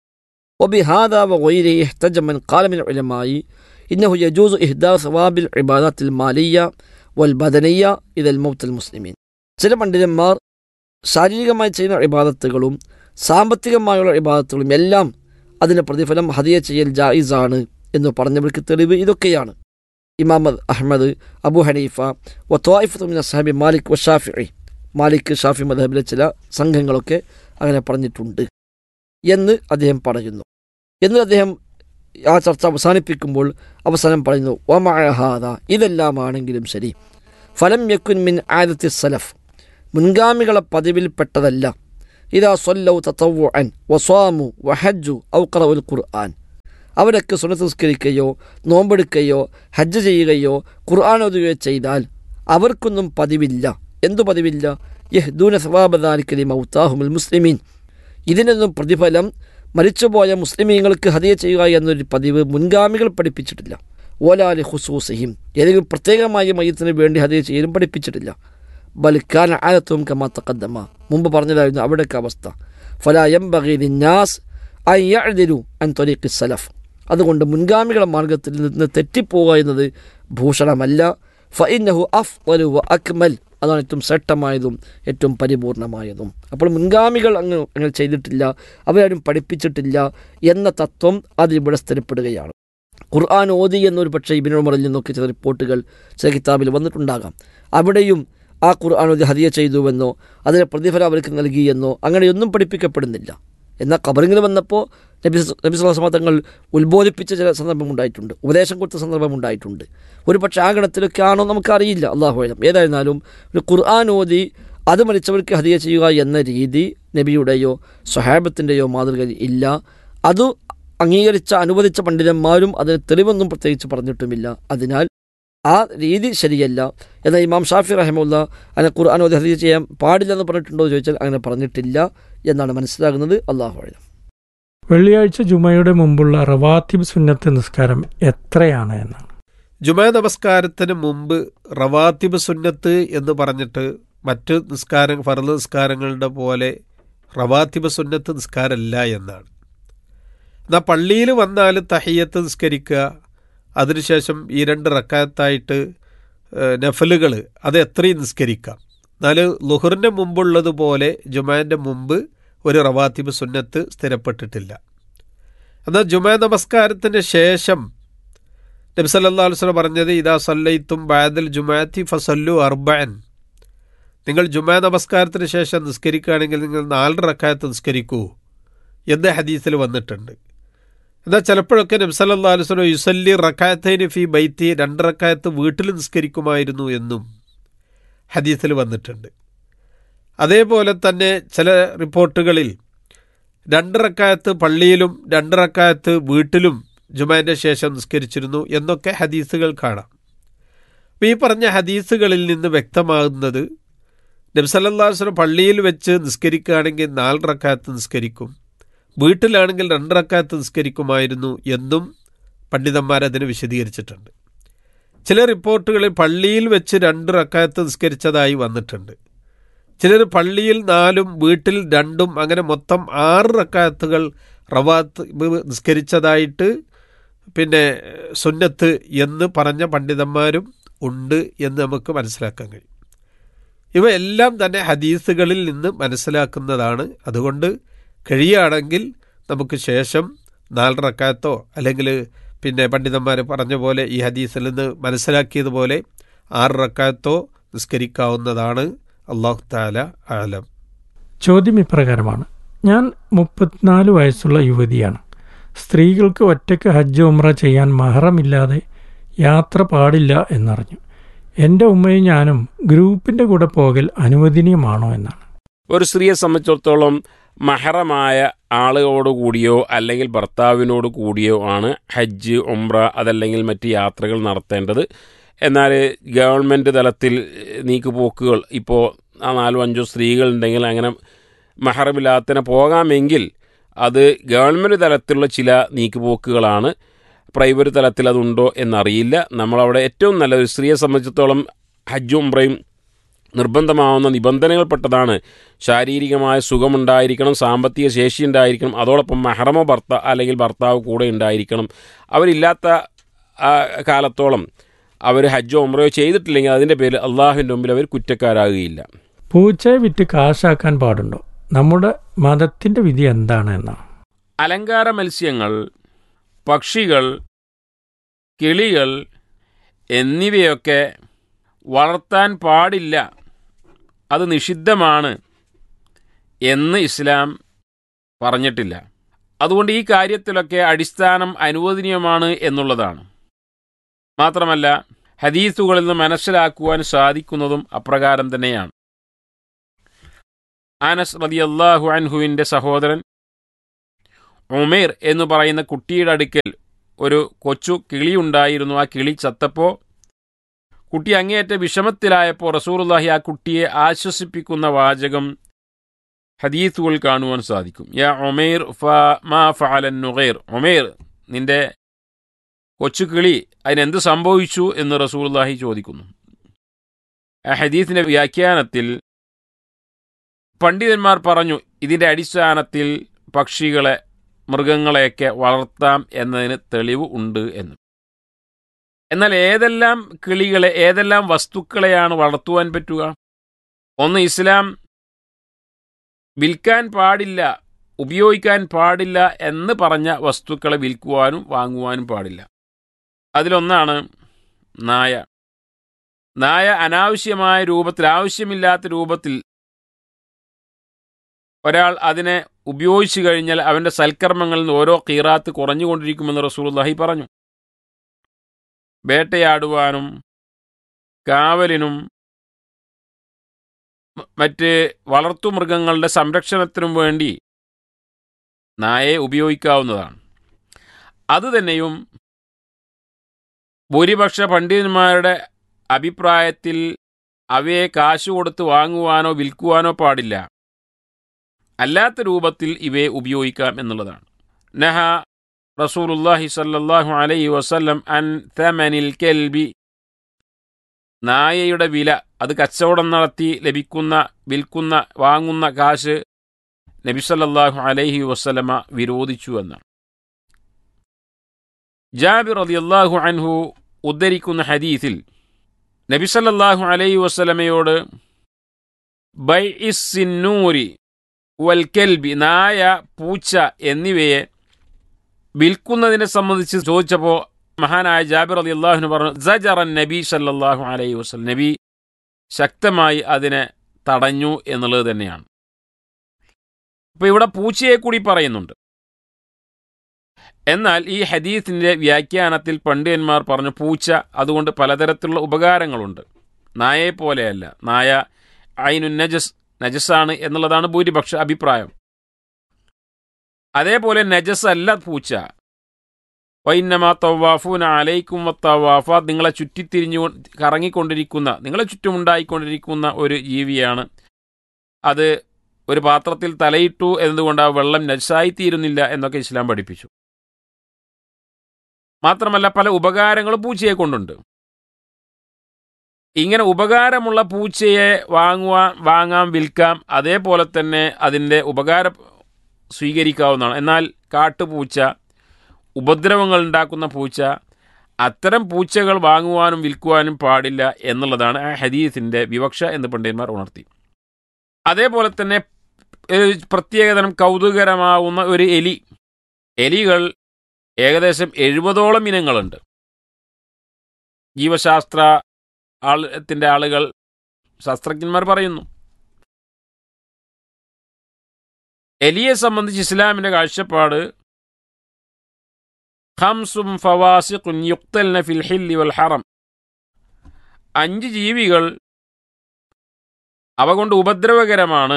وبهذا وغيره احتج من قال من العلماء إنه يجوز إهداء ثواب العبادات المالية والبدنية إلى الموت المسلمين ചില പണ്ഡിതന്മാർ ശാരീരികമായി ചെയ്യുന്ന ഇബാദത്തുകളും സാമ്പത്തികമായുള്ള ഇബാദത്തുകളും എല്ലാം അതിൻ്റെ പ്രതിഫലം ഹദിയ ചെയ്യൽ ജായിസാണ് എന്ന് പറഞ്ഞവർക്ക് തെളിവ് ഇതൊക്കെയാണ് ഇമാം അഹമ്മദ് അബു ഹനീഫ വ ത്വായിഫത്തുമിൻ അസ്ഹാബി മാലിക് വ ഷാഫി മാലിക് ഷാഫി മദഹബിലെ ചില സംഘങ്ങളൊക്കെ അങ്ങനെ പറഞ്ഞിട്ടുണ്ട് എന്ന് അദ്ദേഹം പറയുന്നു എന്ന് അദ്ദേഹം ആ ചർച്ച അവസാനിപ്പിക്കുമ്പോൾ അവസാനം പറയുന്നു ഒമഹാദ ഇതെല്ലാമാണെങ്കിലും ശരി ഫലം യക്കുൻ മിൻ ആദത്തി സലഫ് മുൻഗാമികളെ പതിവിൽപ്പെട്ടതല്ല ഇതാ സൊല്ലൗ തത്തവു അൻ വസ്വാമു വഹജ്ജു ഔക്കറവുൽ ഖുർആൻ അവരൊക്കെ സുനസംസ്കരിക്കുകയോ നോമ്പെടുക്കുകയോ ഹജ്ജ് ചെയ്യുകയോ ഖുർആൻ ഓതുകയോ ചെയ്താൽ അവർക്കൊന്നും പതിവില്ല എന്തു പതിവില്ല യഹ്ദൂന സവാബദാലിക്കലി മൗത്താഹുമുൽ മുസ്ലിമീൻ ഇതിനൊന്നും പ്രതിഫലം മരിച്ചുപോയ മുസ്ലിമീങ്ങൾക്ക് ഹദിയ ചെയ്യുക എന്നൊരു പതിവ് മുൻഗാമികൾ പഠിപ്പിച്ചിട്ടില്ല ഓലാലി ഹുസൂസിഹിം ഏതെങ്കിലും പ്രത്യേകമായി മയ്യത്തിന് വേണ്ടി ഹദിയ ചെയ്യലും പഠിപ്പിച്ചിട്ടില്ല ബൽക്കാൻ ആയത്തും കമാ തക്കദ്ദമ മുമ്പ് പറഞ്ഞതായിരുന്നു അവിടേക്ക് അവസ്ഥ ഫലായം ബഗീനാസ് അയ്യഴുതിരു അൻ തൊലീഖി സലഫ് അതുകൊണ്ട് മുൻഗാമികളുടെ മാർഗത്തിൽ നിന്ന് തെറ്റിപ്പോവുക എന്നത് ഭൂഷണമല്ല ഫഇന്നഹു അഫ് വ അക്മൽ അതാണ് ഏറ്റവും ശ്രേഷ്ഠമായതും ഏറ്റവും പരിപൂർണമായതും അപ്പോൾ മുൻഗാമികൾ അങ്ങ് അങ്ങനെ ചെയ്തിട്ടില്ല അവരാരും പഠിപ്പിച്ചിട്ടില്ല എന്ന തത്വം അതിവിടെ സ്ഥിരപ്പെടുകയാണ് ഖുർആൻ ഓതി എന്നൊരു പക്ഷേ ഇബിൻ ഉമറിൽ നിന്നൊക്കെ ചില റിപ്പോർട്ടുകൾ ചില കിതാബിൽ വന്നിട്ടുണ്ടാകാം അവിടെയും ആ ഖുർആൻ ഓതി ഹദിയ ചെയ്തുവെന്നോ അതിന് പ്രതിഫലം അവർക്ക് നൽകിയെന്നോ അങ്ങനെയൊന്നും പഠിപ്പിക്കപ്പെടുന്നില്ല എന്നാൽ കബറിങ്ങിൽ വന്നപ്പോൾ നബി നബി സ്വലാസ്മ തങ്ങൾ ഉത്ബോധിപ്പിച്ച ചില സന്ദർഭം ഉണ്ടായിട്ടുണ്ട് ഉപദേശം കൊടുത്ത സന്ദർഭം ഉണ്ടായിട്ടുണ്ട് ഒരു പക്ഷേ ആ ഗണത്തിലൊക്കെ ആണോ നമുക്കറിയില്ല അള്ളാഹു ആലം ഏതായിരുന്നാലും ഒരു ഖുർആൻ ഓതി അത് മരിച്ചവർക്ക് ഹദിയ ചെയ്യുക എന്ന രീതി നബിയുടെയോ സ്വഹാബത്തിൻ്റെയോ മാതൃകയിൽ ഇല്ല അത് അംഗീകരിച്ച അനുവദിച്ച പണ്ഡിതന്മാരും അതിന് തെളിവൊന്നും പ്രത്യേകിച്ച് പറഞ്ഞിട്ടുമില്ല അതിനാൽ ആ രീതി ശരിയല്ല എന്നാൽ ഇമാം ഷാഫി റഹമുല്ല അതിനെ ഖുർആൻ ഓതി ഹദിയ ചെയ്യാൻ പാടില്ലെന്ന് പറഞ്ഞിട്ടുണ്ടോ എന്ന് ചോദിച്ചാൽ അങ്ങനെ പറഞ്ഞിട്ടില്ല എന്നാണ് മനസ്സിലാകുന്നത് അള്ളാഹു ആലം വെള്ളിയാഴ്ച ജുമയുടെ മുമ്പുള്ള റവാത്തിബ് സുന്നത്ത് നിസ്കാരം എത്രയാണ് എന്നാണ് ജുമാ നമസ്കാരത്തിന് മുമ്പ് റവാത്തിബ് സുന്നത്ത് എന്ന് പറഞ്ഞിട്ട് മറ്റ് നിസ്കാര ഫർദ് നിസ്കാരങ്ങളുടെ പോലെ റവാത്തിബ് സുന്നത്ത് നിസ്കാരമല്ല എന്നാണ് എന്നാൽ പള്ളിയിൽ വന്നാൽ തഹിയത്ത് നിസ്കരിക്കുക അതിനുശേഷം ഈ രണ്ട് റക്കാത്തായിട്ട് നഫലുകൾ അത് എത്രയും നിസ്കരിക്കാം എന്നാൽ ലുഹറിൻ്റെ മുമ്പുള്ളതുപോലെ ജുമാൻ്റെ മുമ്പ് ഒരു റവാത്തിബ് സുന്നത്ത് സ്ഥിരപ്പെട്ടിട്ടില്ല എന്നാൽ ജുമാ നമസ്കാരത്തിന് ശേഷം നബി സല്ലല്ലാഹു അലൈഹി വസല്ലം പറഞ്ഞത് ഇദാ സല്ലൈത്തും ബാദൽ ജുമാത്തി ഫസല്ലു അർബഅൻ നിങ്ങൾ ജുമാ നമസ്കാരത്തിന് ശേഷം നിസ്കരിക്കുകയാണെങ്കിൽ നിങ്ങൾ നാല് റക്കായത്ത് നിസ്കരിക്കൂ എന്ന് ഹദീസിൽ വന്നിട്ടുണ്ട് എന്നാൽ ചിലപ്പോഴൊക്കെ നബി സല്ലല്ലാഹു അലൈഹി വസല്ലം യുസല്ലി റക്കായത്തൈന് ഫി ബൈത്തി രണ്ട് റക്കായത്ത് വീട്ടിൽ നിസ്കരിക്കുമായിരുന്നു എന്നും ഹദീസിൽ വന്നിട്ടുണ്ട് അതേപോലെ തന്നെ ചില റിപ്പോർട്ടുകളിൽ രണ്ട് റക്കായത്ത് പള്ളിയിലും രണ്ട് റക്കായത്ത് വീട്ടിലും ജുമാൻ്റെ ശേഷം നിസ്കരിച്ചിരുന്നു എന്നൊക്കെ ഹദീസുകൾ കാണാം അപ്പോൾ ഈ പറഞ്ഞ ഹദീസുകളിൽ നിന്ന് വ്യക്തമാകുന്നത് നബ്സല്ലാസ്ലം പള്ളിയിൽ വെച്ച് നിസ്കരിക്കുകയാണെങ്കിൽ നാല് റക്കായത്ത് നിസ്കരിക്കും വീട്ടിലാണെങ്കിൽ രണ്ട് റക്കായത്ത് നിസ്കരിക്കുമായിരുന്നു എന്നും പണ്ഡിതന്മാർ അതിന് വിശദീകരിച്ചിട്ടുണ്ട് ചില റിപ്പോർട്ടുകളിൽ പള്ളിയിൽ വെച്ച് രണ്ട് റക്കായത്ത് നിസ്കരിച്ചതായി വന്നിട്ടുണ്ട് ചിലർ പള്ളിയിൽ നാലും വീട്ടിൽ രണ്ടും അങ്ങനെ മൊത്തം ആറ് റക്കായത്തുകൾ റവാത്ത് നിസ്കരിച്ചതായിട്ട് പിന്നെ സുന്നത്ത് എന്ന് പറഞ്ഞ പണ്ഡിതന്മാരും ഉണ്ട് എന്ന് നമുക്ക് മനസ്സിലാക്കാൻ കഴിയും ഇവ എല്ലാം തന്നെ ഹദീസുകളിൽ നിന്ന് മനസ്സിലാക്കുന്നതാണ് അതുകൊണ്ട് കഴിയുകയാണെങ്കിൽ നമുക്ക് ശേഷം നാല് റക്കായത്തോ അല്ലെങ്കിൽ പിന്നെ പണ്ഡിതന്മാർ പറഞ്ഞ പോലെ ഈ ഹദീസിൽ നിന്ന് മനസ്സിലാക്കിയതുപോലെ ആറ് റക്കായത്തോ നിസ്കരിക്കാവുന്നതാണ് അള്ളാഹു താല ആലം ചോദ്യം ഇപ്രകാരമാണ് ഞാൻ മുപ്പത്തിനാല് വയസ്സുള്ള യുവതിയാണ് സ്ത്രീകൾക്ക് ഒറ്റയ്ക്ക് ഹജ്ജ് ഉമ്ര ചെയ്യാൻ മഹറമില്ലാതെ യാത്ര പാടില്ല എന്നറിഞ്ഞു എൻ്റെ ഉമ്മയും ഞാനും ഗ്രൂപ്പിൻ്റെ കൂടെ പോകൽ അനുവദനീയമാണോ എന്നാണ് ഒരു സ്ത്രീയെ സംബന്ധിച്ചിടത്തോളം മഹറമായ ആളുകളോട് കൂടിയോ അല്ലെങ്കിൽ ഭർത്താവിനോട് കൂടിയോ ആണ് ഹജ്ജ് ഉംറ അതല്ലെങ്കിൽ മറ്റ് യാത്രകൾ നടത്തേണ്ടത് എന്നാൽ ഗവൺമെൻറ് തലത്തിൽ നീക്കുപോക്കുകൾ ഇപ്പോൾ ആ നാലോ അഞ്ചോ സ്ത്രീകളുണ്ടെങ്കിൽ അങ്ങനെ മഹറമില്ലാത്തതിനെ പോകാമെങ്കിൽ അത് ഗവൺമെൻറ് തലത്തിലുള്ള ചില നീക്കുപോക്കുകളാണ് പ്രൈവറ്റ് തലത്തിൽ അതുണ്ടോ എന്നറിയില്ല നമ്മളവിടെ ഏറ്റവും നല്ലത് സ്ത്രീയെ സംബന്ധിച്ചിടത്തോളം ഹജ്ജും ഉംറയും നിർബന്ധമാവുന്ന നിബന്ധനകൾപ്പെട്ടതാണ് ശാരീരികമായ സുഖമുണ്ടായിരിക്കണം സാമ്പത്തിക ശേഷി ഉണ്ടായിരിക്കണം അതോടൊപ്പം മെഹറമോ ഭർത്ത അല്ലെങ്കിൽ ഭർത്താവ് കൂടെ ഉണ്ടായിരിക്കണം അവരില്ലാത്ത കാലത്തോളം അവർ ഹജ്ജോ ഉമ്രയോ ചെയ്തിട്ടില്ലെങ്കിൽ അതിൻ്റെ പേരിൽ അള്ളാഹുവിൻ്റെ മുമ്പിൽ അവർ കുറ്റക്കാരാകുകയില്ല പൂച്ചയെ വിറ്റ് കാശാക്കാൻ പാടുണ്ടോ നമ്മുടെ മതത്തിൻ്റെ വിധി എന്താണ് എന്നാണ് അലങ്കാര മത്സ്യങ്ങൾ പക്ഷികൾ കിളികൾ എന്നിവയൊക്കെ വളർത്താൻ പാടില്ല അത് നിഷിദ്ധമാണ് എന്ന് ഇസ്ലാം പറഞ്ഞിട്ടില്ല അതുകൊണ്ട് ഈ കാര്യത്തിലൊക്കെ അടിസ്ഥാനം അനുവദനീയമാണ് എന്നുള്ളതാണ് മാത്രമല്ല ഹദീസുകളിൽ നിന്ന് മനസ്സിലാക്കുവാൻ സാധിക്കുന്നതും അപ്രകാരം തന്നെയാണ് ആനസ് റതി അള്ളാഹു അൻഹുവിൻ്റെ സഹോദരൻ ഉമേർ എന്ന് പറയുന്ന കുട്ടിയുടെ അടുക്കൽ ഒരു കൊച്ചു കിളിയുണ്ടായിരുന്നു ആ കിളി ചത്തപ്പോൾ കുട്ടി അങ്ങേയറ്റ വിഷമത്തിലായപ്പോൾ റസൂറുല്ലാഹി ആ കുട്ടിയെ ആശ്വസിപ്പിക്കുന്ന വാചകം ഹദീസുകൾ കാണുവാൻ സാധിക്കും യാ ഒമേർ ഫ മാ ഫഅലൻ നുഗൈർ ഒമേർ നിന്റെ കൊച്ചു കിളി അതിനെന്ത് സംഭവിച്ചു എന്ന് റസൂൽല്ലാഹി ചോദിക്കുന്നു ആ ഹദീസിന്റെ വ്യാഖ്യാനത്തിൽ പണ്ഡിതന്മാർ പറഞ്ഞു ഇതിന്റെ അടിസ്ഥാനത്തിൽ പക്ഷികളെ മൃഗങ്ങളെയൊക്കെ വളർത്താം എന്നതിന് തെളിവ് ഉണ്ട് എന്ന് എന്നാൽ ഏതെല്ലാം കിളികളെ ഏതെല്ലാം വസ്തുക്കളെയാണ് വളർത്തുവാൻ പറ്റുക ഒന്ന് ഇസ്ലാം വിൽക്കാൻ പാടില്ല ഉപയോഗിക്കാൻ പാടില്ല എന്ന് പറഞ്ഞ വസ്തുക്കളെ വിൽക്കുവാനും വാങ്ങുവാനും പാടില്ല അതിലൊന്നാണ് നായ നായ അനാവശ്യമായ രൂപത്തിൽ ആവശ്യമില്ലാത്ത രൂപത്തിൽ ഒരാൾ അതിനെ ഉപയോഗിച്ചു കഴിഞ്ഞാൽ അവന്റെ സൽക്കർമ്മങ്ങളിൽ നിന്ന് ഓരോ കീറാത്ത് കുറഞ്ഞുകൊണ്ടിരിക്കുമെന്ന് റസൂലുള്ളാഹി പറഞ്ഞു വേട്ടയാടുവാനും കാവലിനും മ- മറ്റ് വളർത്തുമൃഗങ്ങളുടെ സംരക്ഷണത്തിനും വേണ്ടി നായയെ ഉപയോഗിക്കാവുന്നതാണ് അതുതന്നെയും ഭൂരിപക്ഷ പണ്ഡിതന്മാരുടെ അഭിപ്രായത്തിൽ അവയെ കാശ് കൊടുത്ത് വാങ്ങുവാനോ വിൽക്കുവാനോ പാടില്ല അല്ലാത്ത രൂപത്തിൽ ഇവയെ ഉപയോഗിക്കാം എന്നുള്ളതാണ് നഹ റസൂലുല്ലാഹി സല്ലല്ലാഹു അലൈഹി വസല്ലം അൻ തമനിൽ കെൽബി നായയുടെ വില അത് കച്ചവടം നടത്തി ലഭിക്കുന്ന വിൽക്കുന്ന വാങ്ങുന്ന കാശ് നബി സല്ലല്ലാഹു അലൈഹി വസല്ലമ വിരോധിച്ചു എന്നാണ് ജാബിർ റളിയല്ലാഹു അൻഹു ഉദ്ധരിക്കുന്ന ഹദീസിൽ നബി സല്ലല്ലാഹു അലൈഹി വസല്ലമയോട് ബൈ ഇസ്സിന്നൂരി വൽ കെൽബി നായ പൂച്ച എന്നിവയെ വിൽക്കുന്നതിനെ സംബന്ധിച്ച് ചോദിച്ചപ്പോൾ മഹാനായ ജാബിർ അലി അള്ളാഹുന് പറഞ്ഞു സജറൻ നബി സല്ലല്ലാഹു അലൈഹി വസല്ലം നബി ശക്തമായി അതിനെ തടഞ്ഞു എന്നുള്ളത് തന്നെയാണ് അപ്പോൾ ഇവിടെ പൂച്ചയെ കൂടി പറയുന്നുണ്ട് എന്നാൽ ഈ ഹദീസിന്റെ വ്യാഖ്യാനത്തിൽ പണ്ഡിതന്മാർ പറഞ്ഞു പൂച്ച അതുകൊണ്ട് പലതരത്തിലുള്ള ഉപകാരങ്ങളുണ്ട് നായയെ പോലെയല്ല നായ ഐനു നജസ് നജസാണ് എന്നുള്ളതാണ് ഭൂരിപക്ഷ അഭിപ്രായം അതേപോലെ നജസ് അല്ല പൂച്ച വൈന്നമാ തവാഫൂന അലൈക്കും തവാഫ നിങ്ങളെ ചുറ്റിത്തിരിഞ്ഞു കറങ്ങിക്കൊണ്ടിരിക്കുന്ന നിങ്ങളെ ചുറ്റുമുണ്ടായിക്കൊണ്ടിരിക്കുന്ന ഒരു ജീവിയാണ് അത് ഒരു പാത്രത്തിൽ തലയിട്ടു എന്നതുകൊണ്ട് ആ വെള്ളം നജസായിത്തീരുന്നില്ല എന്നൊക്കെ ഇസ്ലാം പഠിപ്പിച്ചു മാത്രമല്ല പല ഉപകാരങ്ങളും പൂച്ചയെ കൊണ്ടുണ്ട് ഇങ്ങനെ ഉപകാരമുള്ള പൂച്ചയെ വാങ്ങുവാൻ വാങ്ങാം വിൽക്കാം അതേപോലെ തന്നെ അതിൻ്റെ ഉപകാരം സ്വീകരിക്കാവുന്നതാണ് എന്നാൽ കാട്ടുപൂച്ച ഉപദ്രവങ്ങൾ ഉണ്ടാക്കുന്ന പൂച്ച അത്തരം പൂച്ചകൾ വാങ്ങുവാനും വിൽക്കുവാനും പാടില്ല എന്നുള്ളതാണ് ആ ഹദീസിൻ്റെ വിവക്ഷ എന്ന് പണ്ഡിതന്മാർ ഉണർത്തി അതേപോലെ തന്നെ ഒരു പ്രത്യേകതരം കൗതുകരമാവുന്ന ഒരു എലി എലികൾ ഏകദേശം എഴുപതോളം ഇനങ്ങളുണ്ട് ജീവശാസ്ത്ര ആളത്തിൻ്റെ ആളുകൾ ശാസ്ത്രജ്ഞന്മാർ പറയുന്നു എലിയെ സംബന്ധിച്ച് ഇസ്ലാമിന്റെ കാഴ്ചപ്പാട് ഖംസും ഫവാസിഖുൻ യുക്തൽന ഫിൽ ഹില്ലി വൽ ഹറം അഞ്ച് ജീവികൾ അവ കൊണ്ട് ഉപദ്രവകരമാണ്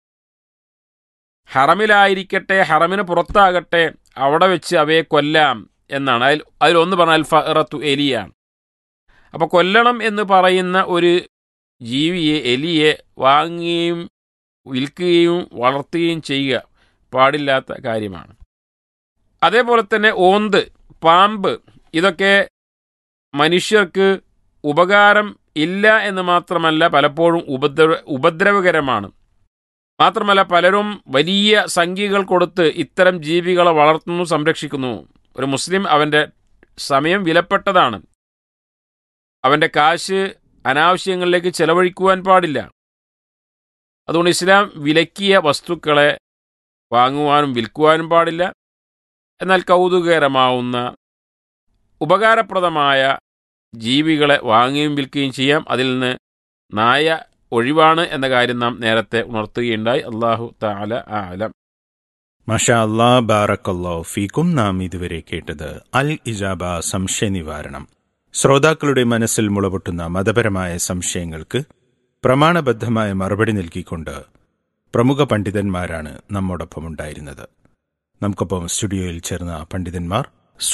ഹറമിലായിരിക്കട്ടെ ഹറമിന് പുറത്താകട്ടെ അവിടെ വെച്ച് അവയെ കൊല്ലാം എന്നാണ് അതിൽ അതിലൊന്ന് പറഞ്ഞാൽ ഫറത്തു എലിയാണ് അപ്പോൾ കൊല്ലണം എന്ന് പറയുന്ന ഒരു ജീവിയെ എലിയെ വാങ്ങുകയും വിൽക്കുകയും വളർത്തുകയും ചെയ്യുക പാടില്ലാത്ത കാര്യമാണ് അതേപോലെ തന്നെ ഓന്ത് പാമ്പ് ഇതൊക്കെ മനുഷ്യർക്ക് ഉപകാരം ഇല്ല എന്ന് മാത്രമല്ല പലപ്പോഴും ഉപദ്രവ ഉപദ്രവകരമാണ് മാത്രമല്ല പലരും വലിയ സംഖ്യകൾ കൊടുത്ത് ഇത്തരം ജീവികളെ വളർത്തുന്നു സംരക്ഷിക്കുന്നു ഒരു മുസ്ലിം അവൻ്റെ സമയം വിലപ്പെട്ടതാണ് അവൻ്റെ കാശ് അനാവശ്യങ്ങളിലേക്ക് ചെലവഴിക്കുവാൻ പാടില്ല അതുകൊണ്ട് ഇസ്ലാം വിലക്കിയ വസ്തുക്കളെ വാങ്ങുവാനും വിൽക്കുവാനും പാടില്ല എന്നാൽ കൗതുകകരമാവുന്ന ഉപകാരപ്രദമായ ജീവികളെ വാങ്ങുകയും വിൽക്കുകയും ചെയ്യാം അതിൽ നിന്ന് നായ ഒഴിവാണ് എന്ന കാര്യം നാം നേരത്തെ ഉണർത്തുകയുണ്ടായി അള്ളാഹു താല ആലം മഷാ അല്ലാ ബാറക്കല്ലോ ഫീക്കും നാം ഇതുവരെ കേട്ടത് അൽ ഇജാബ സംശയ നിവാരണം ശ്രോതാക്കളുടെ മനസ്സിൽ മുളപൊട്ടുന്ന മതപരമായ സംശയങ്ങൾക്ക് പ്രമാണബദ്ധമായ മറുപടി നൽകിക്കൊണ്ട് പ്രമുഖ പണ്ഡിതന്മാരാണ് നമ്മോടൊപ്പം ഉണ്ടായിരുന്നത് നമുക്കൊപ്പം സ്റ്റുഡിയോയിൽ ചേർന്ന പണ്ഡിതന്മാർ